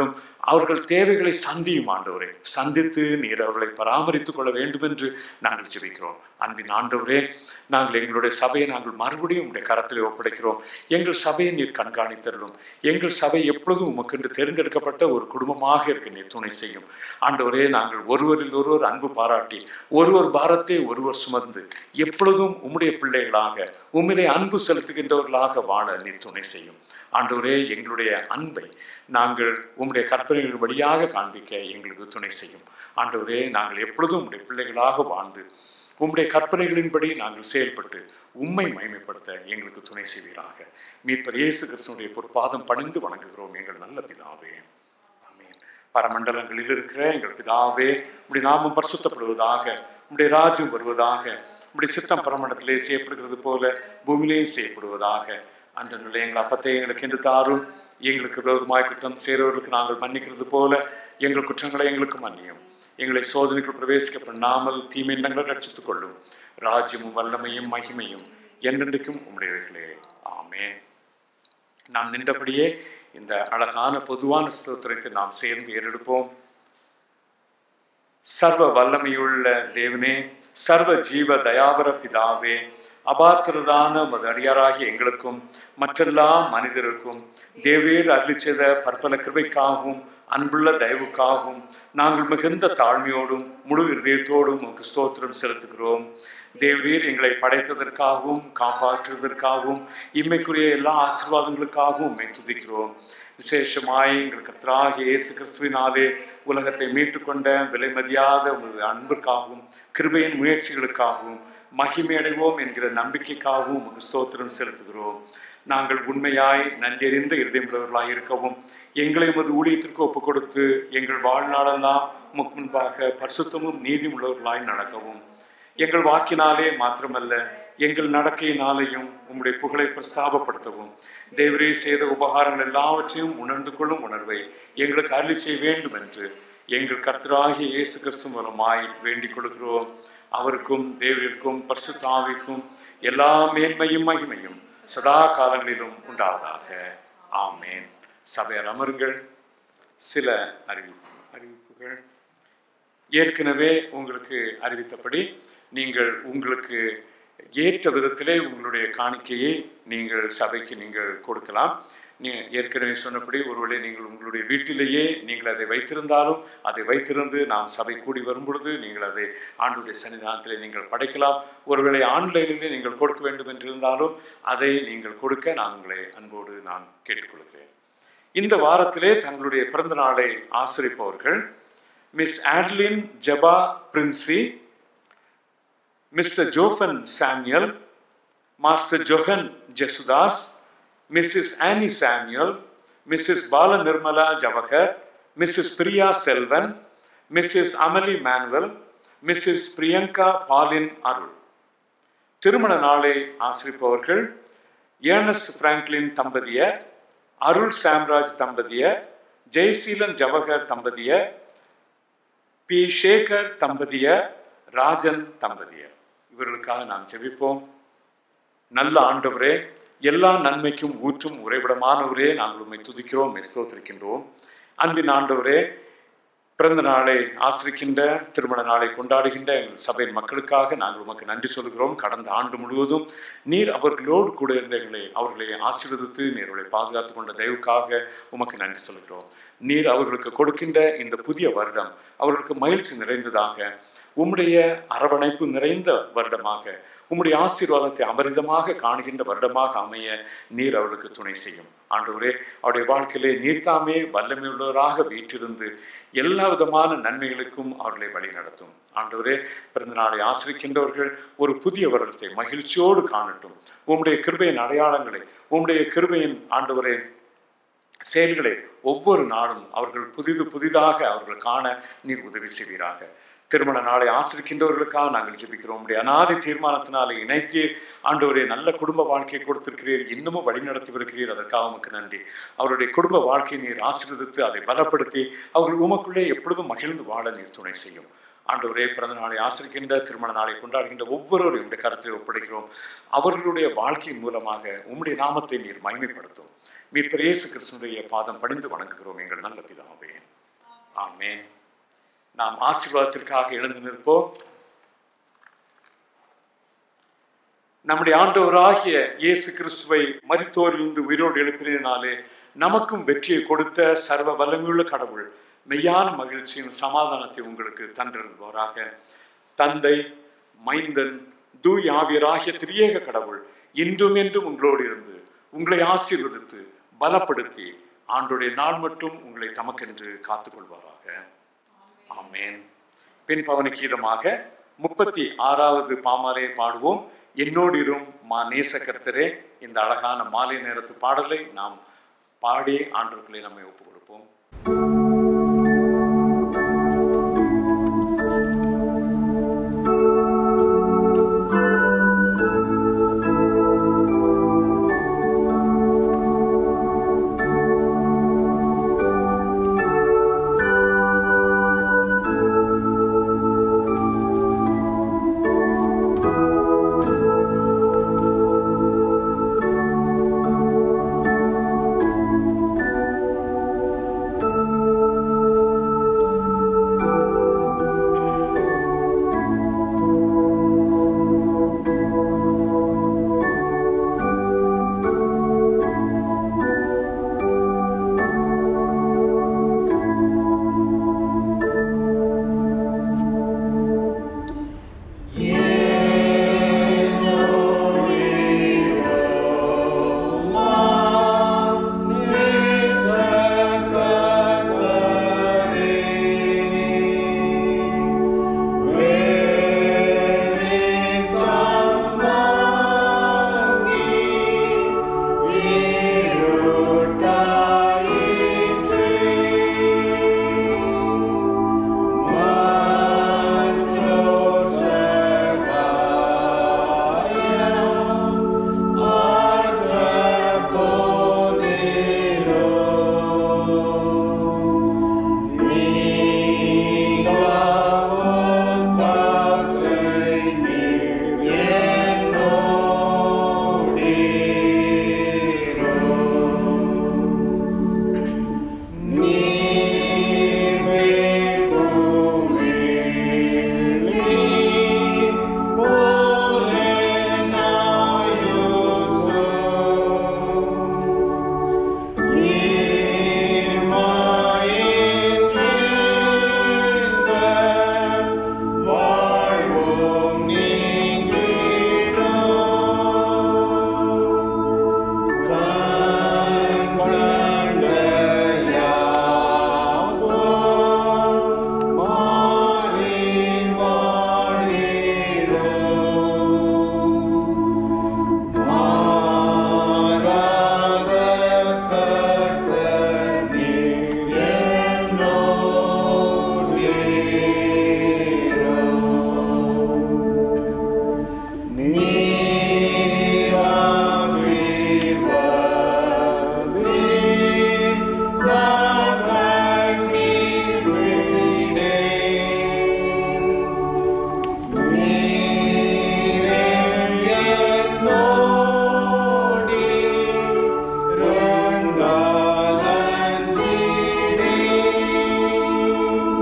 அவர்கள் தேவைகளை சந்தியும் ஆண்டவரே சந்தித்து நீர் அவர்களை பராமரித்துக் கொள்ள வேண்டும் என்று நாங்கள் ஜெபிக்கிறோம் அன்பின் ஆண்டவரே நாங்கள் எங்களுடைய சபையை நாங்கள் மறுபடியும் உடைய கரத்திலே ஒப்படைக்கிறோம் எங்கள் சபையை நீர் கண்காணித்தருளும் எங்கள் சபை எப்பொழுதும் உமக்கென்று தேர்ந்தெடுக்கப்பட்ட ஒரு குடும்பமாக இருக்க நீர் துணை செய்யும் ஆண்டவரே நாங்கள் ஒருவரில் ஒருவர் அன்பு பாராட்டி ஒருவர் பாரத்தை ஒருவர் சுமந்து எப்பொழுதும் உம்முடைய பிள்ளைகளாக உம்மிலே அன்பு செலுத்துகின்றவர்களாக வாழ நீர் துணை செய்யும் ஆண்டவரே எங்களுடைய அன்பை நாங்கள் உம்முடைய கற்பனைகள் வழியாக காண்பிக்க எங்களுக்கு துணை செய்யும் ஆண்டவரே நாங்கள் எப்பொழுதும் உம்முடைய பிள்ளைகளாக வாழ்ந்து உம்முடைய கற்பனைகளின்படி நாங்கள் செயல்பட்டு உம்மை மகிமைப்படுத்த எங்களுக்கு துணை செய்வீராக மீட்பர் இயேசு கிறிஸ்துனுடைய பொற்பாதம் பணிந்து வணங்குகிறோம் எங்கள் நல்ல பிதாவே ஆமென் பரமண்டலங்களில் இருக்கிற எங்கள் பிதாவே உடைய நாமம் பரிசுத்தப்படுவதாக உடைய ராஜ்யம் வருவதாக உடைய சித்தம் பரமண்டலத்திலே செய்யப்படுகிறது போல பூமியிலே செய்யப்படுவதாக அந்த நிலை எங்கள் அப்பத்தை எங்களுக்கு என்று தாரும் எங்களுக்கு விரோதமாய் குற்றம் செய்கிறவர்களுக்கு நாங்கள் மன்னிக்கிறது போல எங்கள் குற்றங்களை எங்களுக்கு மன்னியும் எங்களை சோதனைக்குள் பிரவேசிக்க பண்ணாமல் தீமை எண்ணங்களை ரட்சித்துக் கொள்ளும் ராஜ்யமும் வல்லமையும் மகிமையும் என்றென்றைக்கும் உம்முடையவர்களே ஆமென் நாம் நின்றபடியே இந்த அழகான பொதுவான ஸ்தோத்திரத்தை நாம் சேர்ந்து ஏறெடுப்போம் சர்வ வல்லமையுள்ள தேவனே சர்வ ஜீவ தயாவர பிதாவே அபாத்திரதான உமது அடியாராகிய எங்களுக்கும் மற்றெல்லா மனிதருக்கும் தேவேர் அருளி செய்த பற்பல கிருபைக்காகவும் அன்புள்ள தயவுக்காகவும் நாங்கள் மிகுந்த தாழ்மையோடும் முழு இதயத்தோடும் உமக்கு ஸ்தோத்திரம் செலுத்துகிறோம் தேவரீர் எங்களை படைத்ததற்காகவும் காப்பாற்றுவதற்காகவும் இம்மைக்குரிய எல்லா ஆசீர்வாதங்களுக்காகவும் உம்மை துதிக்கிறோம் விசேஷமாய் எங்கள் கர்த்தராகிய இயேசு கிறிஸ்துவினாலே உலகத்தை மீட்டுக்கொண்ட விலை மதியாத உமது அன்பிற்காகவும் கிருபையின் முயற்சிகளுக்காகவும் மகிமை அடைவோம் என்கிற நம்பிக்கைக்காகவும் உமக்கு ஸ்தோத்திரம் செலுத்துகிறோம் நாங்கள் உண்மையாய் நன்றறிந்த இருதயமுள்ளவர்களாய் இருக்கவும் எங்களை உமது ஊழியத்திற்கு ஒப்புக் கொடுத்து எங்கள் வாழ்நாளெல்லாம் உமக்கு முன்பாக பரிசுத்தமும் நீதி உள்ளவர்களாய் நடக்கவும் எங்கள் வாக்கினாலே மாத்திரமல்ல எங்கள் நடக்கையினாலேயும் உம்முடைய புகழை பிரஸ்தாபப்படுத்தவும் தேவரே செய்த உபகாரங்கள் எல்லாவற்றையும் உணர்ந்து கொள்ளும் உணர்வை எங்களுக்கு அருளி செய்ய வேண்டும் என்று எங்கள் கர்த்தராகிய இயேசு கிறிஸ்து மூலமாய் வேண்டிக் கொள்கிறோம் அவருக்கும் தேவருக்கும் பரிசுத்தாவிக்கும் எல்லா மேன்மையும் மகிமையும் சதா காலங்களிலும் உண்டாவதாக ஆமேன் சபையார் அமருங்கள் சில அறிவிப்பு அறிவிப்புகள் ஏற்கனவே உங்களுக்கு அறிவித்தபடி நீங்கள் உங்களுக்கு ஏற்ற விதத்திலே உங்களுடைய காணிக்கையை நீங்கள் சபைக்கு நீங்கள் கொடுக்கலாம் நீ ஏற்கனவே சொன்னபடி ஒருவேளை நீங்கள் உங்களுடைய வீட்டிலேயே நீங்கள் அதை வைத்திருந்தாலும் அதை வைத்திருந்து நாம் சபை கூடி வரும் பொழுது நீங்கள் அதை ஆண்டுடைய சன்னிதானத்திலே நீங்கள் படைக்கலாம் ஒருவேளை ஆன்லைனிலே நீங்கள் கொடுக்க வேண்டும் என்றிருந்தாலும் அதை நீங்கள் கொடுக்க நான் உங்களை அன்போடு நான் கேட்டுக்கொள்கிறேன் இந்த வாரத்திலே தங்களுடைய பிறந்த நாளை ஆசிரிப்பவர்கள் Miss Adlin Jeba Princy mister Jophan Samuel master Johan Jesudas Mrs Annie Samuel Mrs Bala Nirmala Jawahar Mrs Priya Selvan Mrs Amali Manuel Mrs Priyanka Pauline Arul திருமண நாளை ஆசிரிப்பவர்கள் ஏர்னஸ்ட் பிராங்க்லின் தம்பதியர் அருள் சாம்ராஜ் தம்பதியர் ஜெய்சீலன் ஜவஹர் தம்பதியர் பி சேகர் தம்பதியர் ராஜன் தம்பதியர் இவர்களுக்காக நாம் ஜெபிப்போம் நல்ல ஆண்டவரே எல்லா நன்மைக்கும் ஊற்றும் உறைவிடமானவரே நாங்கள் உண்மை துதிக்கிறோம் ஸ்தோத்திருக்கின்றோம் அன்பின் ஆண்டவரே பிறந்த நாளை ஆசிரிக்கின்ற திருமண நாளை கொண்டாடுகின்ற எங்கள் சபையின் மக்களுக்காக நாங்கள் உமக்கு நன்றி சொல்கிறோம் கடந்த ஆண்டு முழுவதும் நீர் அவர்களோடு கூட இருந்த எங்களை அவர்களை ஆசீர்வதித்து நீர்களை பாதுகாத்து கொண்ட தயவுக்காக உமக்கு நன்றி சொல்கிறோம் நீர் அவர்களுக்கு கொடுக்கின்ற இந்த புதிய வருடம் அவர்களுக்கு மகிழ்ச்சி நிறைந்ததாக உம்முடைய அரவணைப்பு நிறைந்த வருடமாக உம்முடைய ஆசீர்வாதத்தை அபரிதமாக காணுகின்ற வருடமாக அமைய நீர் அவர்களுக்கு துணை செய்யும் ஆண்டவரே அவருடைய வாழ்க்கையிலே நீர்தாமே வல்லமையுள்ளவராக வீற்றிருந்து எல்லா விதமான நன்மைகளுக்கும் அவர்களை வழி நடத்தும் ஆண்டவரே பிறந்த நாளை ஆசிரிக்கின்றவர்கள் ஒரு புதிய வருடத்தை மகிழ்ச்சியோடு காணட்டும் உம்முடைய கிருபையின் அடையாளங்களை உம்முடைய கிருபையின் ஆண்டவரே செயல்களை ஒவ்வொரு நாளும் அவர்கள் புதிது புதிதாக அவர்கள் காண நீர் உதவி செய்வீராக திருமண நாளை ஆசிரிக்கின்றவர்களுக்காக நாங்கள் ஜெபிக்கிறோம் உடைய அனாதி தீர்மானத்தினாலே இணைத்து ஆண்டவரே நல்ல குடும்ப வாழ்க்கையை கொடுத்திருக்கிறீர் இன்னமும் வழிநடத்தியிருக்கிறீர் அதற்காக உமக்கு நன்றி அவருடைய குடும்ப வாழ்க்கையை நீர் ஆசீர்வதித்து அதை பலப்படுத்தி அவர்கள் உமக்குள்ளே எப்பொழுதும் மகிழ்ந்து வாழ நீர் துணை செய்யும் ஆண்டவரே பிறந்த நாளை ஆசிரிக்கின்ற திருமண நாளை கொண்டாடுகின்ற ஒவ்வொருவரும் இந்த கருத்தில் ஒப்படைக்கிறோம் அவர்களுடைய வாழ்க்கையின் மூலமாக உம்முடைய நாமத்தை நீர் மகிமைப்படுத்தும் மீட்பர் இயேசு கிறிஸ்துடைய பாதம் பணிந்து வணங்குகிறோம் எங்கள் நல்ல பிதாவே ஆமென் நாம் ஆசீர்வாதத்திற்காக எழுந்து நிற்போம் நம்முடைய ஆண்டவராகிய இயேசு கிறிஸ்துவை மரித்தோரிலிருந்து உயிரோடு எழுப்பினதினாலே நமக்கும் வெற்றியை கொடுத்த சர்வ வல்லமையுள்ள கடவுள் மெய்யான மகிழ்ச்சியின் சமாதானத்தை உங்களுக்கு தந்திருப்பவராக தந்தை மைந்தன் தூய் ஆவியராகிய திரியேக கடவுள் இன்றும் என்றும் உங்களோடு இருந்து உங்களை ஆசீர்வதித்து பலப்படுத்தி ஆண்டுடைய நாள் மட்டும் உங்களை தமக்கென்று காத்துக்கொள்வாராக ஆமேன் பின் பவனி கீதமாக முப்பத்தி ஆறாவது பாமாலையை பாடுவோம் என்னோடு இரும் மா நேசக்கர்த்தரே இந்த அழகான மாலை நேரத்து பாடலை நாம் பாடி ஆண்டவர்களை நம்மை ஒப்புக் கொடுப்போம்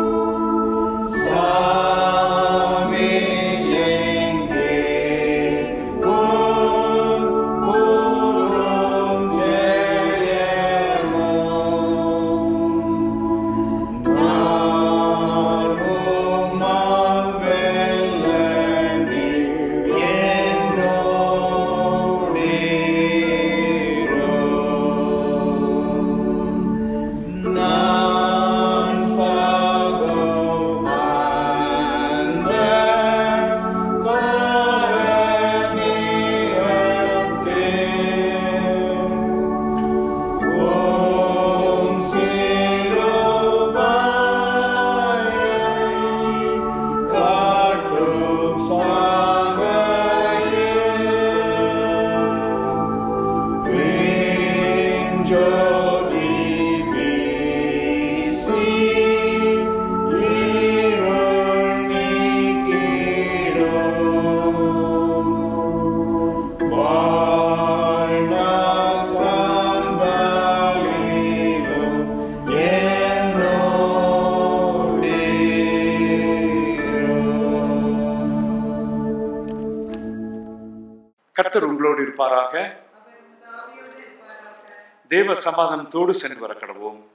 சாமி எங்கே கர்த்தர் உங்களோடு இருப்பாராக அவர் உமது ஆவியோடு இருப்பாராக தேவ சமாதானத்தோடு சென்று வர கடவோம்